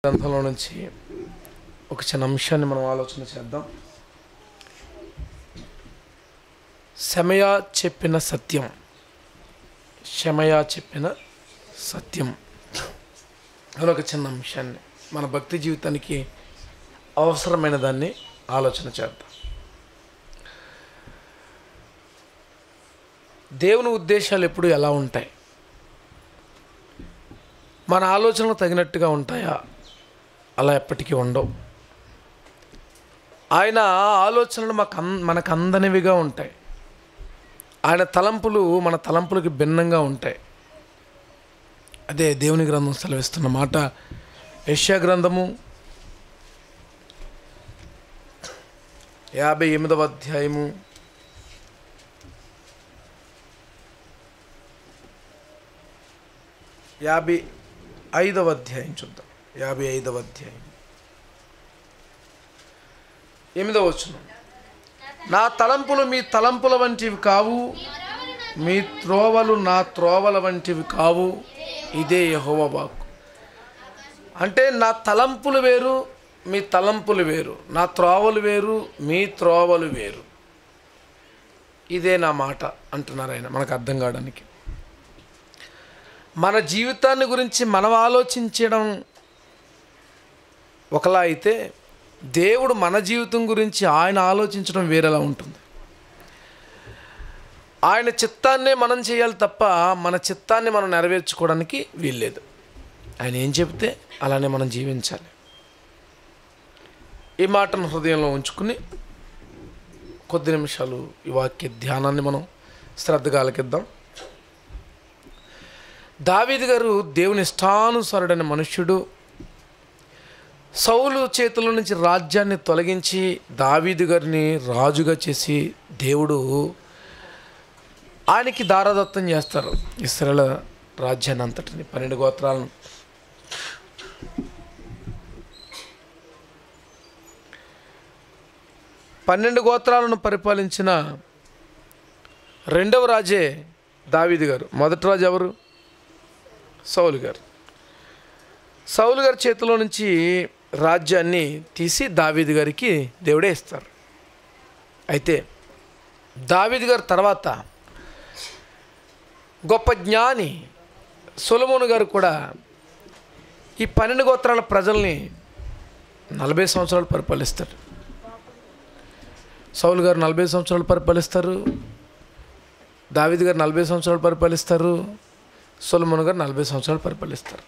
గ్రంథంలో నుంచి ఒక చిన్న అంశాన్ని మనం ఆలోచన చేద్దాం శమయ చెప్పిన సత్యం శమయ చెప్పిన సత్యం అని ఒక చిన్న అంశాన్ని మన భక్తి జీవితానికి అవసరమైన దాన్ని ఆలోచన చేద్దాం దేవుని ఉద్దేశాలు ఎప్పుడు ఎలా ఉంటాయి మన ఆలోచనలు తగినట్టుగా ఉంటాయా అలా ఎప్పటికీ ఉండవు ఆయన ఆలోచనలు మాకు అన్ మనకు అందనివిగా ఉంటాయి ఆయన తలంపులు మన తలంపులకి భిన్నంగా ఉంటాయి అదే దేవుని గ్రంథం సెలవిస్తున్న మాట యష్యా గ్రంథము యాభై ఎనిమిదవ అధ్యాయము యాభై ఐదవ అధ్యాయం చూద్దాం యాభై ఐదవ అధ్యాయం ఎనిమిదవ వచ్చును నా తలంపులు మీ తలంపుల వంటివి కావు మీ త్రోవలు నా త్రోవల వంటివి కావు ఇదే యహోవ వాక్కు అంటే నా తలంపులు వేరు మీ తలంపులు వేరు నా త్రోవలు వేరు మీ త్రోవలు వేరు ఇదే నా మాట అంటున్నారు ఆయన మనకు అర్థం కావడానికి మన జీవితాన్ని గురించి మనం ఆలోచించడం ఒకలా అయితే దేవుడు మన జీవితం గురించి ఆయన ఆలోచించడం వేరేలా ఉంటుంది ఆయన చిత్తాన్నే మనం చేయాలి తప్ప మన చిత్తాన్ని మనం నెరవేర్చుకోవడానికి వీల్లేదు ఆయన ఏం చెప్తే అలానే మనం జీవించాలి ఈ మాటను హృదయంలో ఉంచుకుని కొద్ది నిమిషాలు ఈ వాక్య ధ్యానాన్ని మనం శ్రద్ధగా ఆలకిద్దాం దావీదు గారు దేవుని ఇష్టానుసారుడైన మనుష్యుడు సౌలు చేతుల నుంచి రాజ్యాన్ని తొలగించి దావీదు గారిని రాజుగా చేసి దేవుడు ఆయనకి దారదత్తం చేస్తారు ఇస్రాయల రాజ్యాన్ని అంతటిని పన్నెండు గోత్రాలను పన్నెండు గోత్రాలను పరిపాలించిన రెండవ రాజే దావీదు గారు మొదటి రాజు ఎవరు సౌలు గారు సౌలు గారి చేతిలో నుంచి రాజ్యాన్ని తీసి దావీదు గారికి దేవుడే ఇస్తారు అయితే దావీదు గారి తర్వాత గొప్ప జ్ఞాని సొలమోను గారు కూడా ఈ పన్నెండు గోత్రాల ప్రజల్ని నలభై సంవత్సరాలు పరిపాలిస్తారు సౌలు గారు నలభై సంవత్సరాలు పరిపాలిస్తారు దావీదు గారు నలభై సంవత్సరాలు పరిపాలిస్తారు సొలమోను గారు నలభై సంవత్సరాలు పరిపాలిస్తారు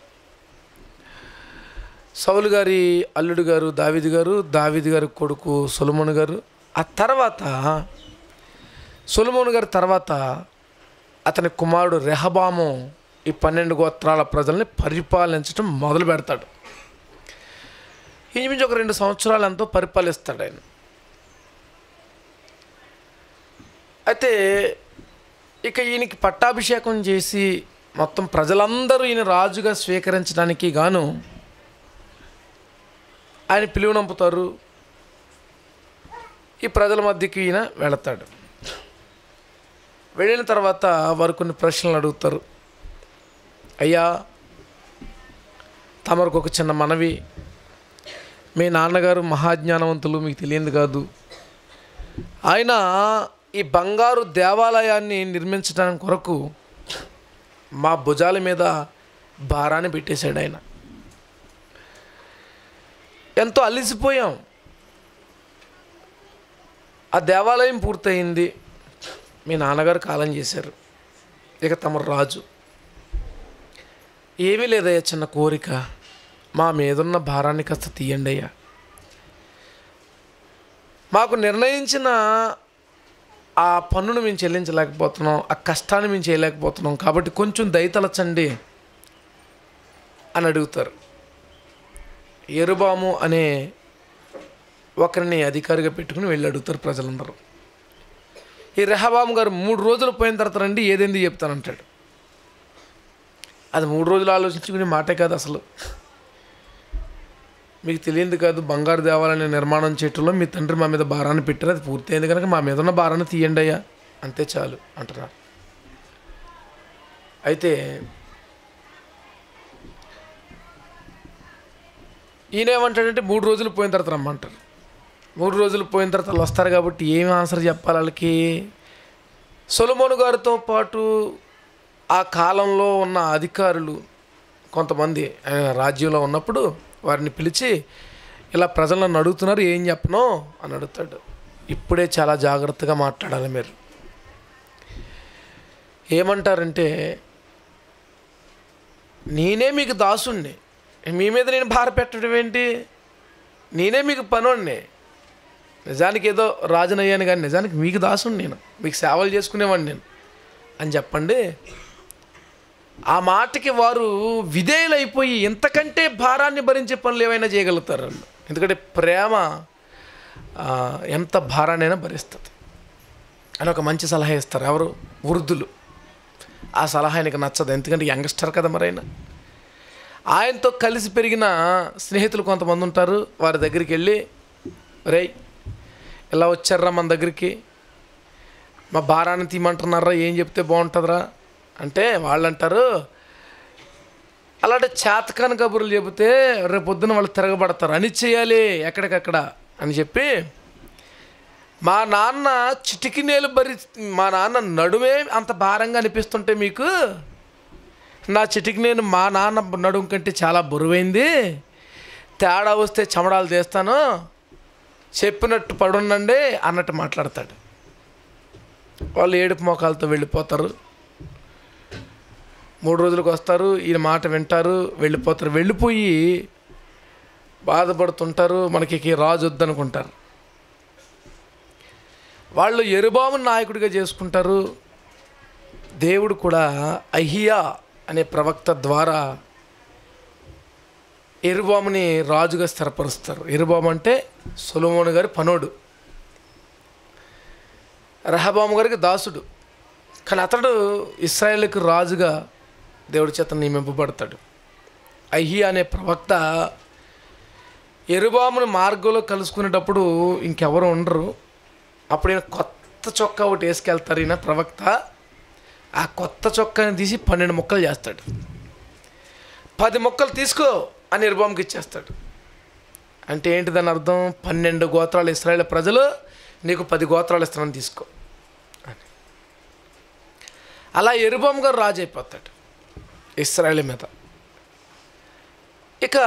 సౌలు గారి అల్లుడు గారు దావీదు గారు దావీదు గారి కొడుకు సొలమోను గారు ఆ తర్వాత సొలమోను గారి తర్వాత అతని కుమారుడు రెహబాము ఈ పన్నెండు గోత్రాల ప్రజల్ని పరిపాలించడం మొదలు పెడతాడు ఇంచుమించు ఒక రెండు సంవత్సరాలు ఎంతో పరిపాలిస్తాడు ఆయన అయితే ఇక ఈయనకి పట్టాభిషేకం చేసి మొత్తం ప్రజలందరూ ఈయన రాజుగా స్వీకరించడానికి గాను ఆయన పిలువనంపుతారు ఈ ప్రజల మధ్యకి ఈయన వెళతాడు వెళ్ళిన తర్వాత వారు కొన్ని ప్రశ్నలు అడుగుతారు అయ్యా తమరికి ఒక చిన్న మనవి మీ నాన్నగారు మహాజ్ఞానవంతులు మీకు తెలియదు కాదు ఆయన ఈ బంగారు దేవాలయాన్ని నిర్మించడానికి కొరకు మా భుజాల మీద భారాన్ని పెట్టేశాడు ఆయన ఎంతో అలిసిపోయాం ఆ దేవాలయం పూర్తయింది మీ నాన్నగారు కాలం చేశారు ఇక తమ రాజు ఏమీ లేదయ్యా చిన్న కోరిక మా మీదున్న భారాన్ని కాస్త తీయండి అయ్యా మాకు నిర్ణయించిన ఆ పన్నును మేము చెల్లించలేకపోతున్నాం ఆ కష్టాన్ని మేము చేయలేకపోతున్నాం కాబట్టి కొంచెం దయతలచండి అని అడుగుతారు ఎరుబాము అనే ఒకరిని అధికారిగా పెట్టుకుని వెళ్ళి అడుగుతారు ప్రజలందరూ ఈ రెహబాము గారు మూడు రోజులు పోయిన తర్వాత రండి ఏదేంది చెప్తానంటాడు అది మూడు రోజులు ఆలోచించుకునే మాటే కాదు అసలు మీకు తెలియదు కాదు బంగారు దేవాలయాన్ని నిర్మాణం చేయటంలో మీ తండ్రి మా మీద భారాన్ని పెట్టారు అది పూర్తయింది కనుక మా మీద ఉన్న భారాన్ని తీయండి అయ్యా అంతే చాలు అంటున్నారు అయితే ఈయన ఏమంటాడంటే మూడు రోజులు పోయిన తర్వాత రమ్మంటారు మూడు రోజులు పోయిన తర్వాత వాళ్ళు వస్తారు కాబట్టి ఏమి ఆన్సర్ చెప్పాలి వాళ్ళకి సొలమోను గారితో పాటు ఆ కాలంలో ఉన్న అధికారులు కొంతమంది ఆయన రాజ్యంలో ఉన్నప్పుడు వారిని పిలిచి ఇలా ప్రజలను అడుగుతున్నారు ఏం చెప్పను అని అడుగుతాడు ఇప్పుడే చాలా జాగ్రత్తగా మాట్లాడాలి మీరు ఏమంటారంటే నేనే మీకు దాసుణ్ణి మీ మీద నేను భార పెట్టడం ఏంటి నేనే మీకు పనోడిని నిజానికి ఏదో రాజునయ్యాను కానీ నిజానికి మీకు దాసుని నేను మీకు సేవలు చేసుకునేవాడిని నేను అని చెప్పండి ఆ మాటకి వారు విధేయులైపోయి ఇంతకంటే భారాన్ని భరించే పనులు ఏమైనా చేయగలుగుతారు వాళ్ళు ఎందుకంటే ప్రేమ ఆ, ఎంత భారాన్నైనా భరిస్తుంది అని ఒక మంచి సలహా ఇస్తారు ఎవరు వృద్ధులు ఆ సలహా ఆయనకి నచ్చదు ఎందుకంటే యంగ్స్టర్ కదా మరైనా ఆయనతో కలిసి పెరిగిన స్నేహితులు కొంతమంది ఉంటారు వారి దగ్గరికి వెళ్ళి రేయ్ ఇలా వచ్చారా మన దగ్గరికి మా భారాన్ని తీయమంటున్నారా ఏం చెప్తే బాగుంటుందిరా అంటే వాళ్ళు అంటారు అలాంటి చేతకాని కబుర్లు చెబితే రేపు పొద్దున వాళ్ళు తిరగబడతారు అని చేయాలి ఎక్కడికక్కడ అని చెప్పి మా నాన్న చిటికినేలు బరి మా నాన్న నడుమే అంత భారంగా అనిపిస్తుంటే మీకు నా చిటికి నేను మా నాన్న నడుము కంటే చాలా బరువైంది తేడా వస్తే చమడాలు తీస్తాను చెప్పినట్టు పడుండండి అన్నట్టు మాట్లాడతాడు వాళ్ళు ఏడుపు మోకాలతో వెళ్ళిపోతారు మూడు రోజులకు వస్తారు ఈయన మాట వింటారు వెళ్ళిపోతారు వెళ్ళిపోయి బాధపడుతుంటారు మనకి ఇక ఈ రాజు వద్దనుకుంటారు వాళ్ళు ఎరుబాము నాయకుడిగా చేసుకుంటారు దేవుడు కూడా అహియా అనే ప్రవక్త ద్వారా ఎరుబాముని రాజుగా స్థిరపరుస్తారు ఎరుబాము అంటే సొలమోను గారి పనోడు రహబాము గారికి దాసుడు కానీ అతడు ఇస్రాయేల్కి రాజుగా దేవుడి చేత నియమింపబడతాడు అహియా అనే ప్రవక్త ఎరుబాముని మార్గంలో కలుసుకునేటప్పుడు ఇంకెవరు ఉండరు అప్పుడు ఈయన కొత్త చొక్కా ఒకటి వేసుకెళ్తారు ఈయన ప్రవక్త ఆ కొత్త చొక్కాని తీసి పన్నెండు ముక్కలు చేస్తాడు పది ముక్కలు తీసుకో అని ఎరుబాముకి ఇచ్చేస్తాడు అంటే ఏంటి దాని అర్థం పన్నెండు గోత్రాలు ఇస్రాయేల్ ప్రజలు నీకు పది గోత్రాలు ఇస్తానని తీసుకో అని అలా ఎరుబాము గారు రాజు అయిపోతాడు ఇస్రాయేల్ మీద ఇక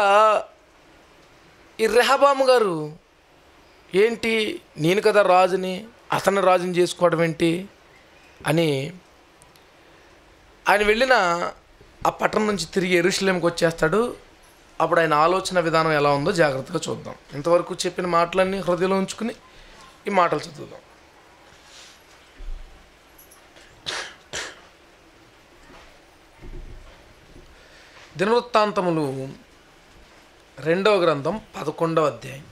ఈ రెహబాము గారు ఏంటి నేను కదా రాజుని అతను రాజుని చేసుకోవడం ఏంటి అని ఆయన వెళ్ళిన ఆ పట్టణం నుంచి తిరిగి ఎరుషలేంకి వచ్చేస్తాడు అప్పుడు ఆయన ఆలోచన విధానం ఎలా ఉందో జాగ్రత్తగా చూద్దాం ఇంతవరకు చెప్పిన మాటలన్నీ హృదయంలో ఉంచుకుని ఈ మాటలు చదువుదాం దినవృత్తాంతములు రెండవ గ్రంథం పదకొండవ అధ్యాయం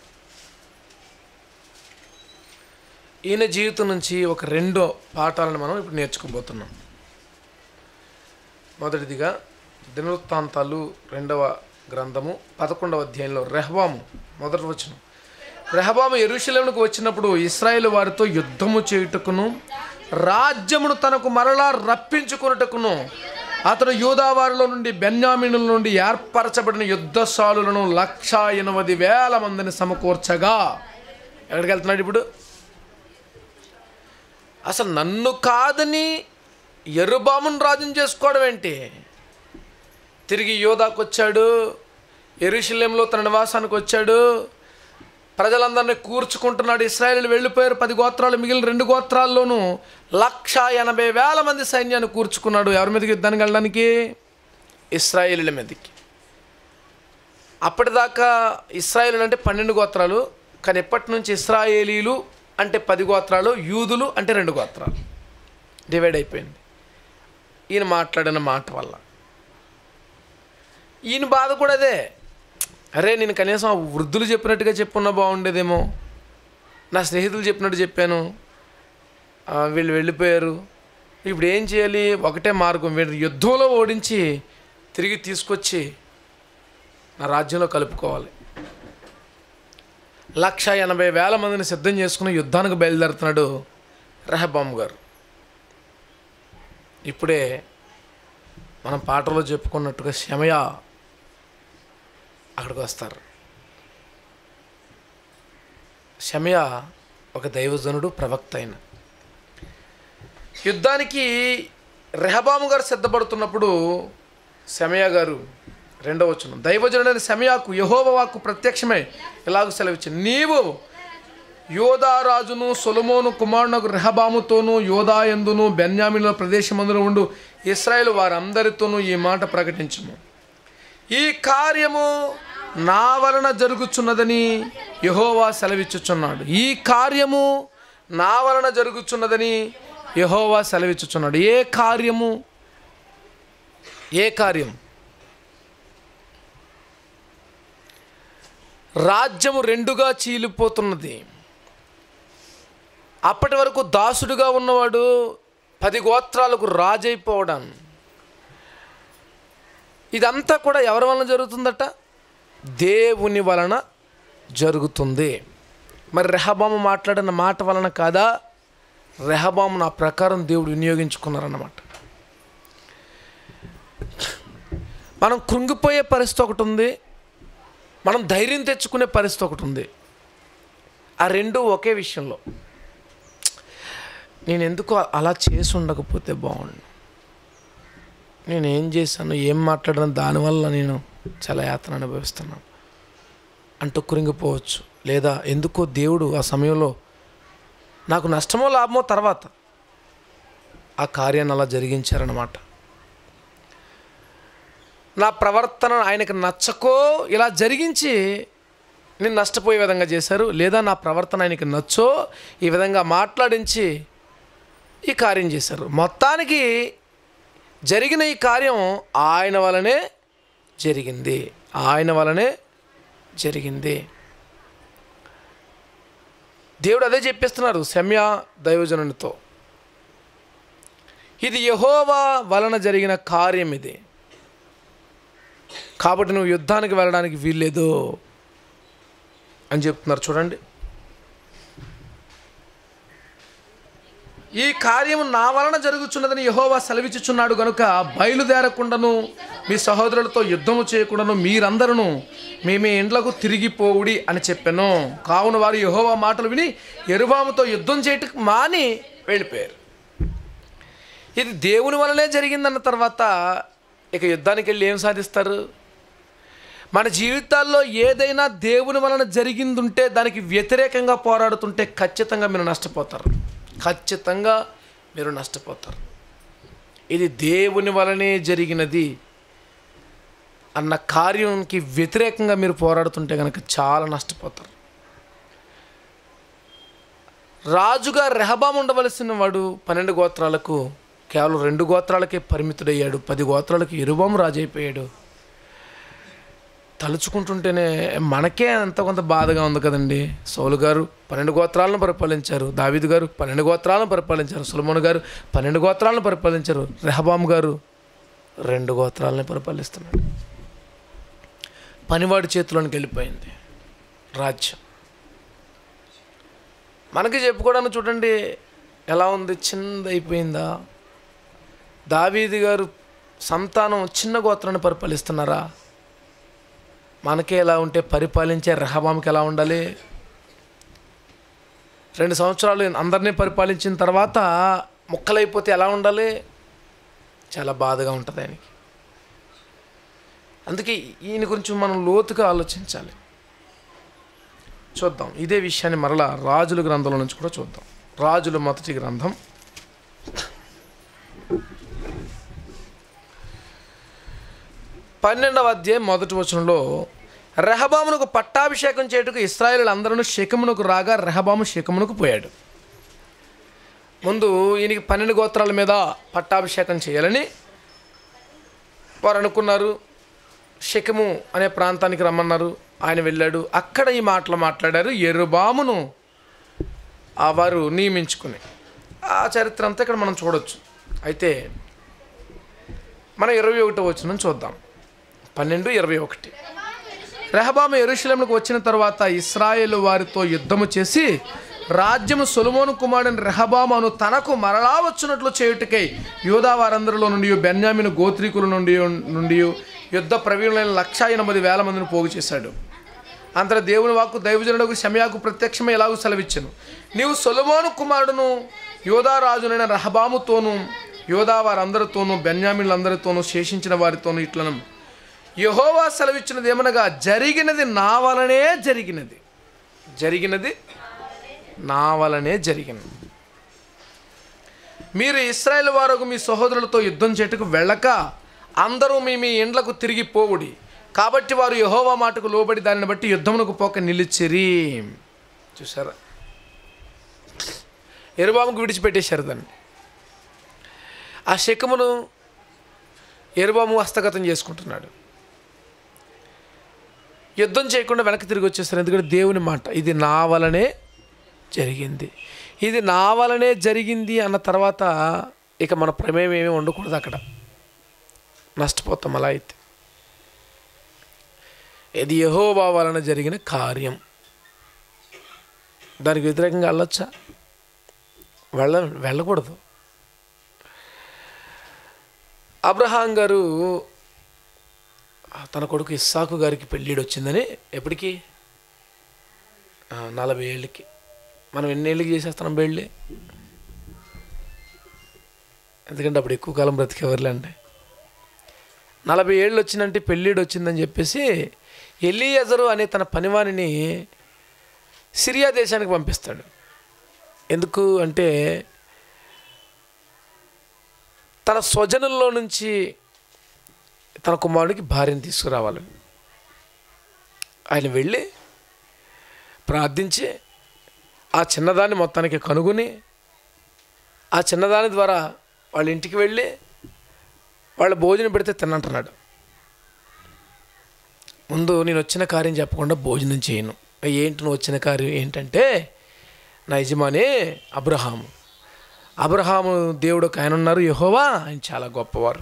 ఈయన జీవితం నుంచి ఒక రెండో పాఠాలను మనం ఇప్పుడు నేర్చుకోబోతున్నాం మొదటిదిగా దినవృత్తాంతాలు రెండవ గ్రంథము పదకొండవ అధ్యాయంలో రెహబాము మొదటి వచనం రెహబాము ఎరుషలేమునకు వచ్చినప్పుడు ఇస్రాయేల్ వారితో యుద్ధము చేయుటకును రాజ్యమును తనకు మరలా రప్పించుకున్నటకును అతడు యూదావారిలో నుండి బెన్యామినుల నుండి ఏర్పరచబడిన యుద్ధశాలులను లక్ష ఎనభై వేల మందిని సమకూర్చగా ఎక్కడికి వెళ్తున్నాడు ఇప్పుడు అసలు నన్ను కాదని ఎరుబామును రాజుని చేసుకోవడం ఏంటి తిరిగి యోధాకు వచ్చాడు ఎరుషలేంలో తన నివాసానికి వచ్చాడు ప్రజలందరినీ కూర్చుకుంటున్నాడు ఇస్రాయేల్ వెళ్ళిపోయారు పది గోత్రాలు మిగిలిన రెండు గోత్రాల్లోనూ లక్ష ఎనభై వేల మంది సైన్యాన్ని కూర్చుకున్నాడు ఎవరి మీదకి యుద్ధానికి వెళ్ళడానికి ఇస్రాయేలీల మీదకి అప్పటిదాకా ఇస్రాయేలు అంటే పన్నెండు గోత్రాలు కానీ ఎప్పటి నుంచి ఇస్రాయేలీలు అంటే పది గోత్రాలు యూదులు అంటే రెండు గోత్రాలు డివైడ్ అయిపోయింది ఈయన మాట్లాడిన మాట వల్ల ఈయన బాధ కూడా అదే అరే నేను కనీసం ఆ వృద్ధులు చెప్పినట్టుగా చెప్పున్నా బాగుండేదేమో నా స్నేహితులు చెప్పినట్టు చెప్పాను ఆ, వీళ్ళు వెళ్ళిపోయారు ఇప్పుడు ఏం చేయాలి ఒకటే మార్గం వీళ్ళు యుద్ధంలో ఓడించి తిరిగి తీసుకొచ్చి నా రాజ్యంలో కలుపుకోవాలి లక్ష ఎనభై వేల మందిని సిద్ధం చేసుకుని యుద్ధానికి బయలుదేరుతున్నాడు రెహబామ్ గారు ఇప్పుడే మనం పాటలో చెప్పుకున్నట్టుగా శమయ అక్కడికి వస్తారు షమియా ఒక దైవజనుడు ప్రవక్త అయిన యుద్ధానికి రెహబాము గారు సిద్ధపడుతున్నప్పుడు శమయ గారు రెండవ వచనం దైవజనుడైన శమయాకు యహోవ వాక్కు ప్రత్యక్షమే ఇలాగ సెలవిచ్చింది నీవు యోధారాజును సొలమోను కుమారునకు రెహబాముతోనూ యోధాయందును బెన్యామిలో ప్రదేశమందులో ఉండు ఇస్రాయేల్ వారందరితోనూ ఈ మాట ప్రకటించము ఈ కార్యము నా వలన జరుగుచున్నదని యహోవా సెలవిచ్చుచున్నాడు ఈ కార్యము నా వలన జరుగుచున్నదని యహోవా సెలవిచ్చుచున్నాడు ఏ కార్యము ఏ కార్యం రాజ్యము రెండుగా చీలిపోతున్నది అప్పటి వరకు దాసుడుగా ఉన్నవాడు పది గోత్రాలకు రాజైపోవడం ఇదంతా కూడా ఎవరి వలన జరుగుతుందట దేవుని వలన జరుగుతుంది మరి రెహబాము మాట్లాడిన మాట వలన కాదా రెహబాము నా ప్రకారం దేవుడు వినియోగించుకున్నారన్నమాట మనం కృంగిపోయే పరిస్థితి ఒకటి ఉంది మనం ధైర్యం తెచ్చుకునే పరిస్థితి ఒకటి ఉంది ఆ రెండు ఒకే విషయంలో నేను ఎందుకు అలా చేసి ఉండకపోతే బాగుండు నేను ఏం చేశాను ఏం మాట్లాడాను దానివల్ల నేను చాలా యాతన అనుభవిస్తున్నాను అంటూ కురింగిపోవచ్చు లేదా ఎందుకో దేవుడు ఆ సమయంలో నాకు నష్టమో లాభమో తర్వాత ఆ కార్యాన్ని అలా జరిగించారన్నమాట నా ప్రవర్తన ఆయనకు నచ్చకో ఇలా జరిగించి నేను నష్టపోయే విధంగా చేశారు లేదా నా ప్రవర్తన ఆయనకి నచ్చో ఈ విధంగా మాట్లాడించి ఈ కార్యం చేశారు మొత్తానికి జరిగిన ఈ కార్యం ఆయన వలనే జరిగింది ఆయన వలనే జరిగింది దేవుడు అదే చెప్పిస్తున్నారు శమ్య దైవజనునితో ఇది యహోవా వలన జరిగిన కార్యం ఇది కాబట్టి నువ్వు యుద్ధానికి వెళ్ళడానికి వీల్లేదు అని చెప్తున్నారు చూడండి ఈ కార్యము నా వలన జరుగుచున్నదని యహోవా సెలవిచ్చుచున్నాడు గనుక బయలుదేరకుండాను మీ సహోదరులతో యుద్ధము చేయకుండాను మీరందరూ మీ మీ ఇండ్లకు తిరిగిపోవుడి అని చెప్పాను కావున వారు యహోవా మాటలు విని ఎరుబాముతో యుద్ధం చేయటం మాని వెళ్ళిపోయారు ఇది దేవుని వలనే జరిగిందన్న తర్వాత ఇక యుద్ధానికి వెళ్ళి ఏం సాధిస్తారు మన జీవితాల్లో ఏదైనా దేవుని వలన జరిగిందుంటే దానికి వ్యతిరేకంగా పోరాడుతుంటే ఖచ్చితంగా మీరు నష్టపోతారు ఖచ్చితంగా మీరు నష్టపోతారు ఇది దేవుని వలనే జరిగినది అన్న కార్యంకి వ్యతిరేకంగా మీరు పోరాడుతుంటే కనుక చాలా నష్టపోతారు రాజుగా రెహబాం ఉండవలసిన వాడు పన్నెండు గోత్రాలకు కేవలం రెండు గోత్రాలకే పరిమితుడయ్యాడు పది గోత్రాలకు ఎరుబాము రాజు అయిపోయాడు తలుచుకుంటుంటేనే మనకే అంత కొంత బాధగా ఉంది కదండి సౌలు గారు పన్నెండు గోత్రాలను పరిపాలించారు దావీదు గారు పన్నెండు గోత్రాలను పరిపాలించారు సులమోను గారు పన్నెండు గోత్రాలను పరిపాలించారు రెహబాం గారు రెండు గోత్రాలని పరిపాలిస్తున్నాడు పనివాడి చేతిలోనికి వెళ్ళిపోయింది రాజ్యం మనకి చెప్పుకోవడానికి చూడండి ఎలా ఉంది చిన్నది అయిపోయిందా దావీది గారు సంతానం చిన్న గోత్రాన్ని పరిపాలిస్తున్నారా మనకే ఎలా ఉంటే పరిపాలించే రెహబాంకి ఎలా ఉండాలి రెండు సంవత్సరాలు అందరినీ పరిపాలించిన తర్వాత ముక్కలైపోతే ఎలా ఉండాలి చాలా బాధగా ఉంటుంది ఆయనకి అందుకే ఈయన గురించి మనం లోతుగా ఆలోచించాలి చూద్దాం ఇదే విషయాన్ని మరలా రాజుల గ్రంథంలో నుంచి కూడా చూద్దాం రాజుల మొదటి గ్రంథం పన్నెండవ అధ్యాయం మొదటి వచనంలో రెహబామునకు పట్టాభిషేకం చేయుటకు ఇస్రాయేల్ అందరూ శకమునకు రాగా రెహబాము శకమునకు పోయాడు ముందు ఈయనకి పన్నెండు గోత్రాల మీద పట్టాభిషేకం చేయాలని వారు అనుకున్నారు శకము అనే ప్రాంతానికి రమ్మన్నారు ఆయన వెళ్ళాడు అక్కడ ఈ మాటలు మాట్లాడారు ఎరుబామును ఆ వారు నియమించుకుని ఆ చరిత్ర అంతా ఇక్కడ మనం చూడొచ్చు అయితే మనం ఇరవై ఒకటో వచ్చిన చూద్దాం పన్నెండు ఇరవై ఒకటి రెహబాము ఎరుషలేములకు వచ్చిన తర్వాత ఇస్రాయేల్ వారితో యుద్ధము చేసి రాజ్యము సొలమోను కుమారుని రెహబామును తనకు మరలా వచ్చినట్లు చేయుటకై యూదా వారందరిలో నుండి బెన్యామిను గోత్రికుల నుండి నుండి యుద్ధ ప్రవీణులైన లక్ష ఎనభై వేల మందిని పోగు చేశాడు అంతట దేవుని వాక్కు దైవజనులకు శమయాకు ప్రత్యక్షమే ఎలాగూ సెలవిచ్చెను నీవు సొలమోను కుమారుడును యోధారాజునైన రహబాముతోనూ యోధా వారందరితోనూ బెన్యామిన్లందరితోనూ శేషించిన వారితోనూ ఇట్లను యహోవా సెలవిచ్చినది ఏమనగా జరిగినది నా వలనే జరిగినది జరిగినది నా వలనే జరిగినది మీరు ఇస్రాయేల్ వారు మీ సహోదరులతో యుద్ధం చేటుకు వెళ్ళక అందరూ మీ మీ ఇండ్లకు తిరిగి పోవుడి కాబట్టి వారు యహోవా మాటకు లోబడి దానిని బట్టి యుద్ధమునకు పోక నిలిచిరి చూసారా ఎరుబాముకు విడిచిపెట్టేశారు దాన్ని ఆ శకమును ఎరుబాము హస్తగతం చేసుకుంటున్నాడు యుద్ధం చేయకుండా వెనక్కి తిరిగి వచ్చేస్తారు ఎందుకంటే దేవుని మాట ఇది నా వలనే జరిగింది ఇది నా వలనే జరిగింది అన్న తర్వాత ఇక మన ప్రమేయం ఏమీ ఉండకూడదు అక్కడ నష్టపోతాం అలా అయితే ఇది యహోవా వలన జరిగిన కార్యం దానికి వ్యతిరేకంగా వెళ్ళొచ్చా వెళ్ళ వెళ్ళకూడదు అబ్రహాం గారు తన కొడుకు ఇస్సాకు గారికి పెళ్ళిడు వచ్చిందని ఎప్పటికి ఆ, నలభై ఏళ్ళకి మనం ఎన్ని ఏళ్ళకి చేసేస్తున్నాం పెళ్ళి ఎందుకంటే అప్పుడు ఎక్కువ కాలం బ్రతికేవర్లేండి నలభై ఏళ్ళు వచ్చిందంటే పెళ్ళిడు వచ్చిందని చెప్పేసి ఎలియజరు అనే తన పనివానిని సిరియా దేశానికి పంపిస్తాడు ఎందుకు అంటే తన స్వజనుల్లో నుంచి తన కుమారుడికి భార్యను తీసుకురావాలని ఆయన వెళ్ళి ప్రార్థించి ఆ చిన్నదాన్ని మొత్తానికి కనుగొని ఆ చిన్నదాని ద్వారా వాళ్ళ ఇంటికి వెళ్ళి వాళ్ళ భోజనం పెడితే తినంటున్నాడు ముందు నేను వచ్చిన కార్యం చెప్పకుండా భోజనం చేయను ఏంటి నువ్వు వచ్చిన కార్యం ఏంటంటే నా యజమాని అబ్రహాము అబ్రహాము దేవుడు ఒక ఆయన ఉన్నారు యహోవా ఆయన చాలా గొప్పవారు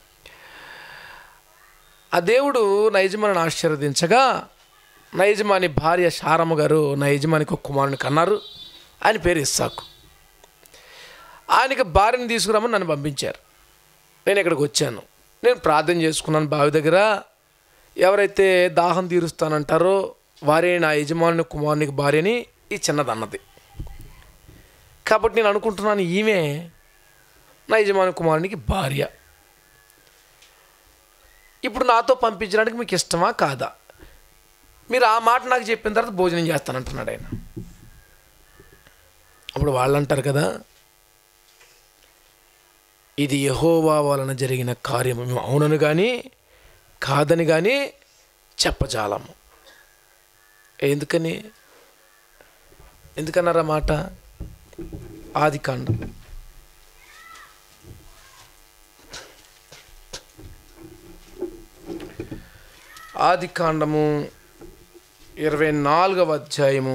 ఆ దేవుడు నా యజమానిని ఆశీర్వదించగా నా యజమాని భార్య శారమ్మ గారు నా యజమానికి ఒక కుమారుని కన్నారు ఆయన పేరు ఇస్సాకు ఆయనకి భార్యను తీసుకురామని నన్ను పంపించారు నేను ఇక్కడికి వచ్చాను నేను ప్రార్థన చేసుకున్నాను బావి దగ్గర ఎవరైతే దాహం తీరుస్తానంటారో వారే నా యజమాని కుమారునికి భార్యని ఈ చిన్నదన్నది కాబట్టి నేను అనుకుంటున్నాను ఈమె నా యజమాని కుమారునికి భార్య ఇప్పుడు నాతో పంపించడానికి మీకు ఇష్టమా కాదా మీరు ఆ మాట నాకు చెప్పిన తర్వాత భోజనం చేస్తానంటున్నాడు ఆయన అప్పుడు వాళ్ళు అంటారు కదా ఇది యహోవా వలన జరిగిన కార్యము మేము అవునని కానీ కాదని కానీ చెప్పజాలము ఎందుకని ఎందుకన్నారా మాట ఆది కాండం ఆది కాండము ఇరవై నాలుగవ అధ్యాయము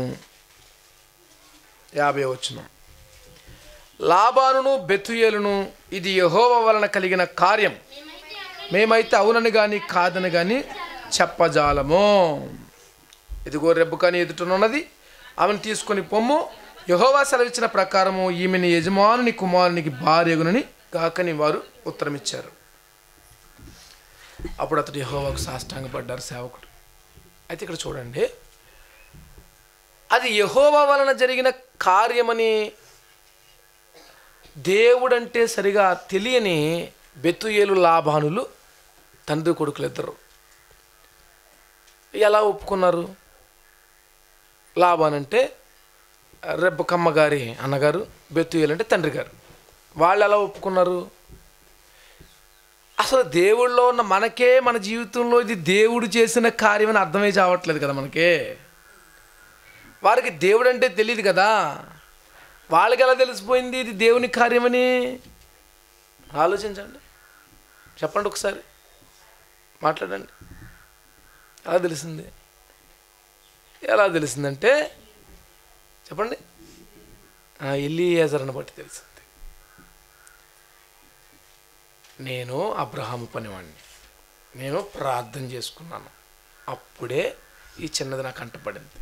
యాభై వచ్చిన లాబానును బెతుయేలును ఇది యహోవ వలన కలిగిన కార్యం మేమైతే అవునని కానీ కాదని కానీ చెప్పజాలము ఇదిగో రెబ్బు కానీ ఎదుటనున్నది ఆమెను తీసుకొని పొమ్ము యహోవా సెలవిచ్చిన ప్రకారము ఈమెని యజమానుని కుమారునికి భార్యగునని కాకని వారు ఉత్తరమిచ్చారు అప్పుడు అతడు యహోవాకు సాష్టాంగపడ్డారు సేవకుడు అయితే ఇక్కడ చూడండి అది యహోవా వలన జరిగిన కార్యమని దేవుడంటే సరిగా తెలియని బెతుయేలు లాభానులు తండ్రి కొడుకులు ఇద్దరు ఎలా ఒప్పుకున్నారు లాభాన్ అంటే రెబ్బకమ్మ గారి అన్నగారు బెతుయేలు అంటే తండ్రి గారు వాళ్ళు ఎలా ఒప్పుకున్నారు అసలు దేవుళ్ళలో ఉన్న మనకే మన జీవితంలో ఇది దేవుడు చేసిన కార్యం అని అర్థమే చావట్లేదు కదా మనకే వారికి దేవుడు అంటే తెలియదు కదా వాళ్ళకి ఎలా తెలిసిపోయింది ఇది దేవుని కార్యమని ఆలోచించండి చెప్పండి ఒకసారి మాట్లాడండి ఎలా తెలిసింది ఎలా తెలిసిందంటే చెప్పండి ఎల్లియేజర్ని బట్టి తెలిసింది నేను అబ్రహాము పనివాడిని నేను ప్రార్థన చేసుకున్నాను అప్పుడే ఈ చిన్నది నాకు అంటపడింది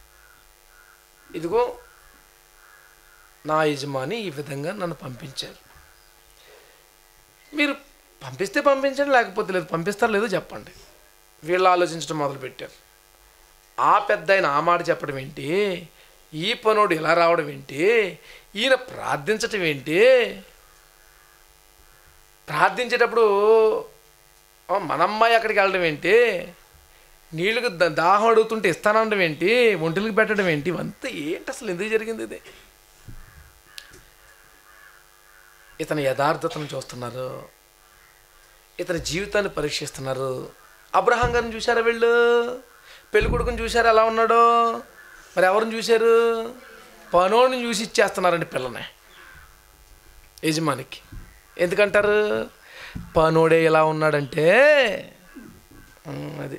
ఇదిగో నా యజమాని ఈ విధంగా నన్ను పంపించారు మీరు పంపిస్తే పంపించండి లేకపోతే లేదు పంపిస్తారు లేదో చెప్పండి వీళ్ళు ఆలోచించడం మొదలుపెట్టారు ఆ పెద్ద ఆయన ఆ మాట చెప్పడం ఏంటి ఈ పనోడు ఇలా రావడం ఏంటి ఈయన ప్రార్థించటం ఏంటి ప్రార్థించేటప్పుడు "ఆ, మన అమ్మాయి అక్కడికి వెళ్ళడం ఏంటి నీళ్ళకి దా- దాహం అడుగుతుంటే ఇస్తానడం ఏంటి ఒంటికి పెట్టడం ఏంటి ఇవంతా ఏంటి అసలు ఎందుకు జరిగింది ఇది ఇతని యథార్థతను చూస్తున్నారు ఇతని జీవితాన్ని పరీక్షిస్తున్నారు అబ్రహాం గారిని చూశారా వీళ్ళు పెళ్లి కొడుకుని చూశారా ఎలా ఉన్నాడో మరి ఎవరిని చూశారు పనోడిని చూసి ఇచ్చేస్తున్నారండి పిల్లని యజమానికి ఎందుకంటారు పనోడే ఎలా ఉన్నాడంటే ఉమ్, అది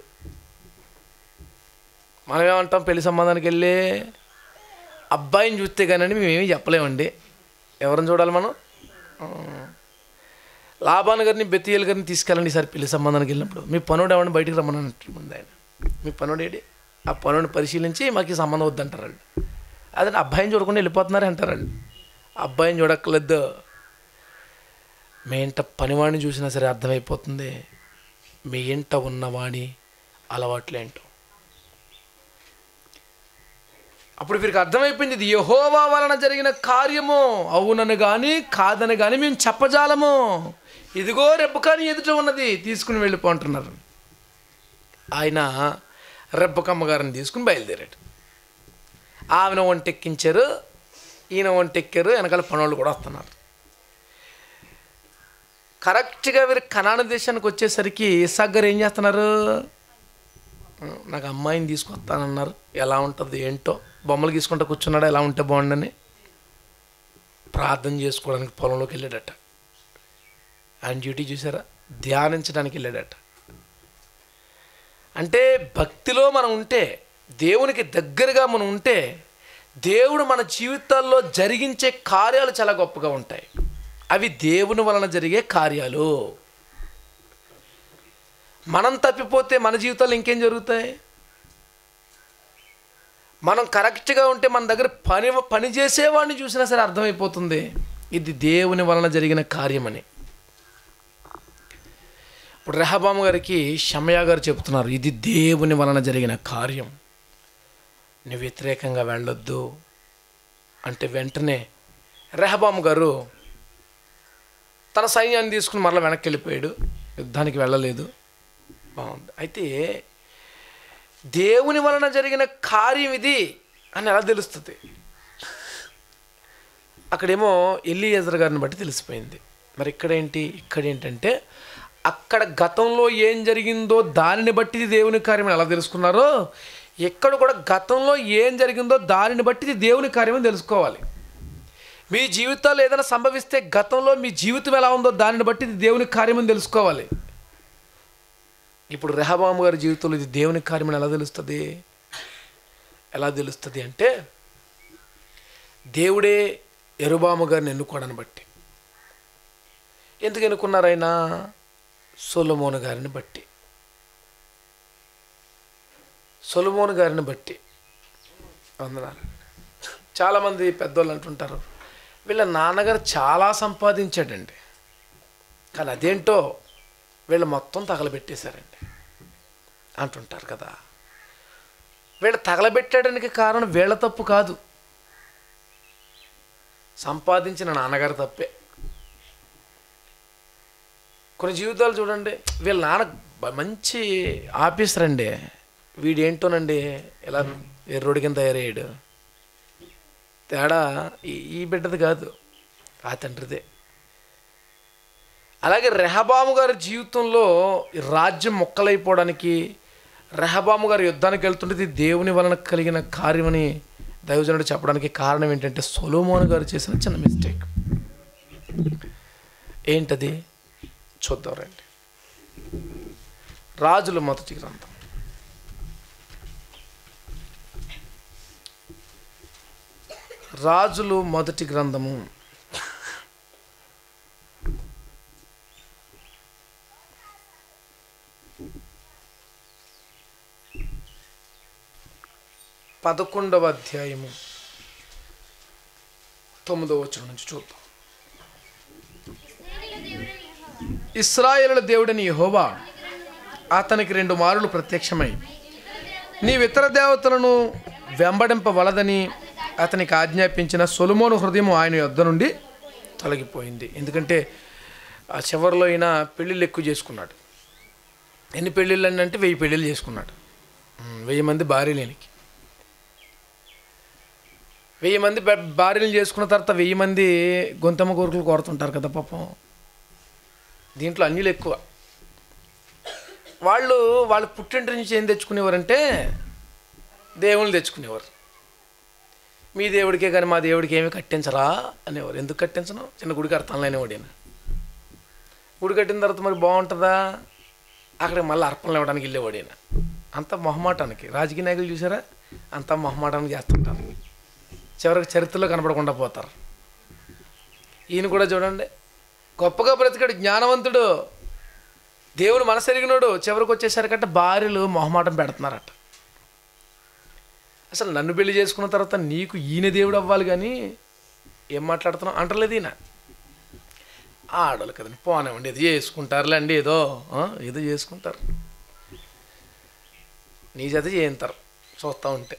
మనం ఏమంటాం పెళ్లి సంబంధానికి వెళ్ళి అబ్బాయిని చూస్తే కానీ మేమేమీ చెప్పలేమండి ఎవరిని చూడాలి మనం ఉమ్. లాభాన్ గారిని బెత్తియల్ గారిని తీసుకెళ్ళండి ఈసారి పెళ్లి సంబంధానికి వెళ్ళినప్పుడు మీ పనుడు ఎవరిని బయటికి రమ్మని అంటుంది ఆయన మీ పనుడు ఏంటి ఆ పనుడిని పరిశీలించి మాకు ఈ సంబంధం వద్దంటారు వాళ్ళు అదే అబ్బాయిని చూడకుండా వెళ్ళిపోతున్నారు అంటారు వాళ్ళు అబ్బాయిని చూడక్కర్లేదు మీ ఇంట పనివాడిని చూసినా సరే అర్థమైపోతుంది మీ ఇంట ఉన్నవాడి అలవాట్లేంటో అప్పుడు వీరికి అర్థమైపోయింది ఇది యహోవా వలన జరిగిన కార్యము అవునని కానీ కాదని కానీ మేము చెప్పజాలము ఇదిగో రెబ్బకాని ఎదుట ఉన్నది తీసుకుని వెళ్ళిపోంటున్నారు ఆయన రెబ్బకమ్మ గారిని తీసుకుని బయలుదేరాడు ఆమెను ఒంటెక్కించారు ఈయన ఒంటెక్కారు వెనకాల పనులు కూడా వస్తున్నారు కరెక్ట్గా వీరు కనాన దేశానికి వచ్చేసరికి ఇసాక్ గారు ఏం చేస్తున్నారు నాకు అమ్మాయిని తీసుకొస్తానన్నారు ఎలా ఉంటుంది ఏంటో బొమ్మలు తీసుకుంటూ కూర్చున్నాడా ఎలా ఉంటే బాగుండని ప్రార్థన చేసుకోవడానికి పొలంలోకి వెళ్ళాడట ఆయన డ్యూటీ చూసారా ధ్యానించడానికి వెళ్ళాడట అంటే భక్తిలో మనం ఉంటే దేవునికి దగ్గరగా మనం ఉంటే దేవుడు మన జీవితాల్లో జరిగించే కార్యాలు చాలా గొప్పగా ఉంటాయి అవి దేవుని వలన జరిగే కార్యాలు మనం తప్పిపోతే మన జీవితాల్లో ఇంకేం జరుగుతాయి మనం కరెక్ట్గా ఉంటే మన దగ్గర పని పని చేసేవాడిని చూసినా సరే అర్థమైపోతుంది ఇది దేవుని వలన జరిగిన కార్యమని ఇప్పుడు రెహబాము గారికి షమయా గారు చెప్తున్నారు ఇది దేవుని వలన జరిగిన కార్యం నువ్వు వ్యతిరేకంగా వెళ్ళొద్దు అంటే వెంటనే రెహబాము గారు తన సైన్యాన్ని తీసుకుని మరలా వెనక్కి వెళ్ళిపోయాడు యుద్ధానికి వెళ్ళలేదు బాగుంది అయితే దేవుని వలన జరిగిన కార్యం ఇది అని ఎలా తెలుస్తుంది అక్కడేమో ఎల్లియజర్ గారిని బట్టి తెలిసిపోయింది మరి ఇక్కడేంటి ఇక్కడ ఏంటంటే అక్కడ గతంలో ఏం జరిగిందో దానిని బట్టి ఇది దేవుని కార్యం అని ఎలా తెలుసుకున్నారో ఎక్కడ కూడా గతంలో ఏం జరిగిందో దానిని బట్టి ఇది దేవుని కార్యం అని తెలుసుకోవాలి మీ జీవితాల్లో ఏదైనా సంభవిస్తే గతంలో మీ జీవితం ఎలా ఉందో దానిని బట్టి ఇది దేవుని కార్యం అని తెలుసుకోవాలి ఇప్పుడు రెహబాము గారి జీవితంలో ఇది దేవుని కార్యమని ఎలా తెలుస్తుంది ఎలా తెలుస్తుంది అంటే దేవుడే ఎరుబాము గారిని ఎన్నుకోవడాన్ని బట్టి ఎందుకు ఎన్నుకున్నారు ఆయన సొలమోను గారిని బట్టి సొలమోను గారిని బట్టి వందనాలు చాలామంది పెద్దోళ్ళు అంటుంటారు వీళ్ళ నాన్నగారు చాలా సంపాదించాడండి కానీ అదేంటో వీళ్ళు మొత్తం తగలబెట్టేశారండి అంటుంటారు కదా వీళ్ళు తగలబెట్టడానికి కారణం వీళ్ళ తప్పు కాదు సంపాదించిన నాన్నగారు తప్పే కొన్ని జీవితాలు చూడండి వీళ్ళ నాన్న బ- మంచి ఆఫీసర్ అండి వీడేంటోనండి ఇలా ఎర్రోడి కింద తయారయ్యాడు తేడా ఈ- ఈ బిడ్డది కాదు ఆ తండ్రిదే అలాగే రెహబాము గారి జీవితంలో ఈ రాజ్యం మొక్కలైపోవడానికి రెహబాము గారు యుద్ధానికి వెళ్తుంటే ఇది దేవుని వలన కలిగిన కార్యమని దైవజనుడు చెప్పడానికి కారణం ఏంటంటే సొలోమోన్ గారు చేసిన చిన్న మిస్టేక్ ఏంటది చూద్దాం రండి రాజుల మొదటి గ్రంథం రాజులు మొదటి గ్రంథము పదకొండవ అధ్యాయము తొమ్మిదవ వచనం నుంచి చూద్దాం ఇశ్రాయేలు దేవుడైన యెహోవా ఇస్రాయేలుల దేవుడని యెహోవా అతనికి రెండు మారులు ప్రత్యక్షమై నీవు ఇతర దేవతలను వెంబడింపవలదని అతనికి ఆజ్ఞాపించిన సొలుమోను హృదయం ఆయన యొద్ద నుండి తొలగిపోయింది ఎందుకంటే ఆ చివరిలో ఈయన పెళ్ళిళ్ళు ఎక్కువ చేసుకున్నాడు ఎన్ని పెళ్ళిళ్ళు అని అంటే వెయ్యి పెళ్ళిళ్ళు చేసుకున్నాడు ఉమ్, వెయ్యి మంది భార్యలేనికి వెయ్యి మంది బ- భార్యలు చేసుకున్న తర్వాత వెయ్యి మంది గొంతమ్మ కోరికలు కోరుతుంటారు కదా పాపం దీంట్లో అన్యులు ఎక్కువ వాళ్ళు వాళ్ళు పుట్టింటి నుంచి ఏం తెచ్చుకునేవారంటే దేవుళ్ళు తెచ్చుకునేవారు మీ దేవుడికే కానీ మా దేవుడికి ఏమి కట్టించరా అనేవారు ఎందుకు కట్టించను చిన్న గుడికి అర్థం లేనివాడు ఈయన గుడి కట్టిన తర్వాత మరి బాగుంటుందా అక్కడికి మళ్ళీ అర్పణలు ఇవ్వడానికి వెళ్ళేవాడు ఈయన అంత మొహమాటానికి రాజకీయ నాయకులు చూసారా అంత మొహమాటానికి చేస్తుంటారు చివరికి చరిత్రలో కనపడకుండా పోతారు ఈయన కూడా చూడండి గొప్పగా బ్రతికాడు జ్ఞానవంతుడు దేవుడు మనసెరిగినోడు చివరికి వచ్చేసరికంటే భార్యలు మొహమాటం పెడుతున్నారట అసలు నన్ను పెళ్లి చేసుకున్న తర్వాత నీకు ఈయన దేవుడు అవ్వాలి కానీ ఏం మాట్లాడుతున్నావు అంటలేదు ఈయన ఆడవాళ్ళు కదండి పోనివ్వండి ఏదో చేసుకుంటారులే అండి ఏదో ఆ, ఏదో చేసుకుంటారు నీ చేత చేయింతారు చూస్తూ ఉంటే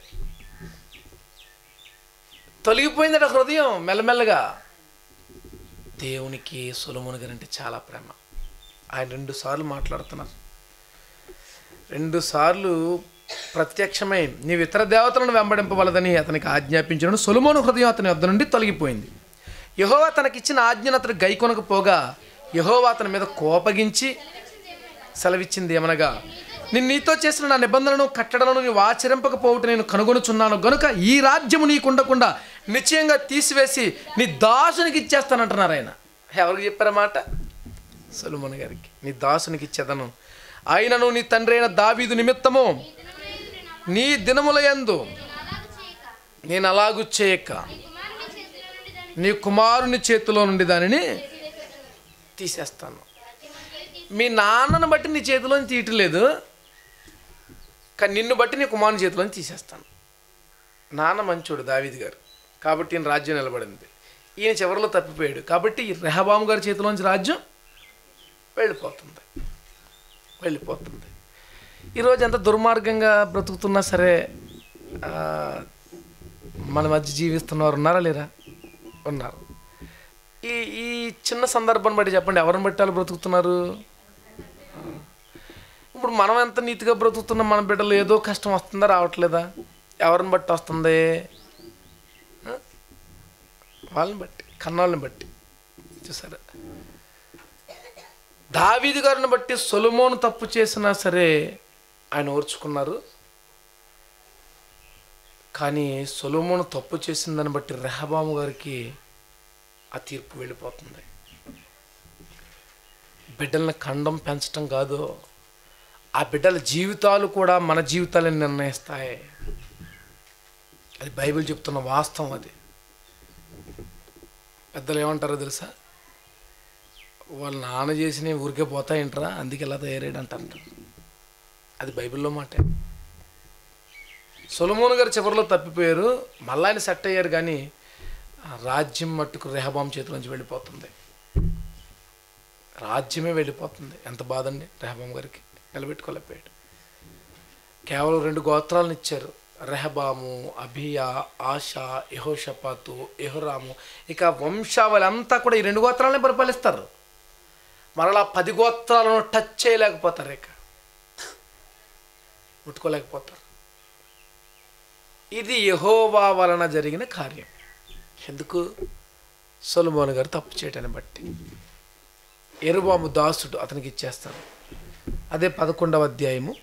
తొలగిపోయిందట హృదయం మెల్లమెల్లగా దేవునికి సులముని గారు అంటే చాలా ప్రేమ ఆయన రెండు సార్లు మాట్లాడుతున్నారు రెండు సార్లు ప్రత్యక్షమై నీవు ఇతర దేవతలను వెంబడింపవలదని అతనికి ఆజ్ఞాపించిన సొలుమోను హృదయం అతని వద్ద నుండి తొలగిపోయింది యహోవా తనకిచ్చిన ఆజ్ఞను అతను గైకొనకపోగా యహోవా అతని మీద కోపగించి సెలవిచ్చింది ఏమనగా నేను నీతో చేసిన నా నిబంధనను కట్టడలను నీవు ఆచరింపకపోవటం నేను కనుగొనుచున్నాను గనుక ఈ రాజ్యము నీకు ఉండకుండా నిశ్చయంగా తీసివేసి నీ దాసునికి ఇచ్చేస్తానంటున్నారు ఆయన ఎవరికి చెప్పారన్నమాట సొలొమోను గారికి నీ దాసునికి ఇచ్చేదను ఆయనను నీ తండ్రి అయిన దావీదు నిమిత్తము నీ దినముల యందు నేను అలాగు చేయక నీ కుమారుని చేతిలో నుండి దానిని తీసేస్తాను మీ నాన్నను బట్టి నీ చేతిలోని తీయట్లేదు కానీ నిన్ను బట్టి నీ కుమారుని చేతిలోని తీసేస్తాను నాన్న మంచోడు దావీద్ గారు కాబట్టి ఈయన రాజ్యం నిలబడింది ఈయన చివరిలో తప్పిపోయాడు కాబట్టి ఈ రెహబాము గారి చేతిలోంచి రాజ్యం వెళ్ళిపోతుంది వెళ్ళిపోతుంది ఈరోజు ఎంత దుర్మార్గంగా బ్రతుకుతున్నా సరే ఆ, మన మధ్య జీవిస్తున్నవారు ఉన్నారా లేరా ఉన్నారు ఈ ఈ చిన్న సందర్భాన్ని బట్టి చెప్పండి ఎవరిని బట్టి వాళ్ళు బ్రతుకుతున్నారు ఇప్పుడు మనం ఎంత నీతిగా బ్రతుకుతున్నాం మన బిడ్డలు ఏదో కష్టం వస్తుందా రావట్లేదా ఎవరిని బట్టి వస్తుంది ఆ? వాళ్ళని బట్టి కన్నాళ్ళని బట్టి చూసారా దావీదు గారిని బట్టి సొలమోను తప్పు చేసినా సరే ఆయన ఓర్చుకున్నారు కానీ సొలమోను తప్పు చేసిందని బట్టి రెహబాము గారికి ఆ తీర్పు వెళ్ళిపోతుంది బిడ్డల్ని ఖండం పెంచటం కాదు ఆ బిడ్డల జీవితాలు కూడా మన జీవితాలను నిర్ణయిస్తాయి అది బైబిల్ చెప్తున్న వాస్తవం అది పెద్దలు ఏమంటారో తెలుసా వాళ్ళ నాన్న చేసిన ఊరికే పోతాయంటరా అందుకే ఇలా తయారయ్యాడు అంటారు అది బైబిల్లో మాటే సొలమోన్ గారు చివరిలో తప్పిపోయారు మళ్ళా ఆయన సెట్ అయ్యారు కానీ ఆ రాజ్యం మట్టుకు రెహబాం చేతిలోంచి వెళ్ళిపోతుంది రాజ్యమే వెళ్ళిపోతుంది ఎంత బాధ అండి రెహబాం గారికి నిలబెట్టుకోలేకపోయాడు కేవలం రెండు గోత్రాలను ఇచ్చారు రెహబాము అభియా ఆశ యహోషపాతు యహోరాము ఇక వంశావళి అంతా కూడా ఈ రెండు గోత్రాలనే పరిపాలిస్తారు మరలా పది గోత్రాలను టచ్ చేయలేకపోతారు ఇక ముట్టుకోలేకపోతారు ఇది యహోవా వలన జరిగిన కార్యం ఎందుకు సొలమోన్ గారు తప్పు చేయటాన్ని బట్టి ఎరుబాము దాసుడు అతనికి ఇచ్చేస్తాడు అదే పదకొండవ అధ్యాయము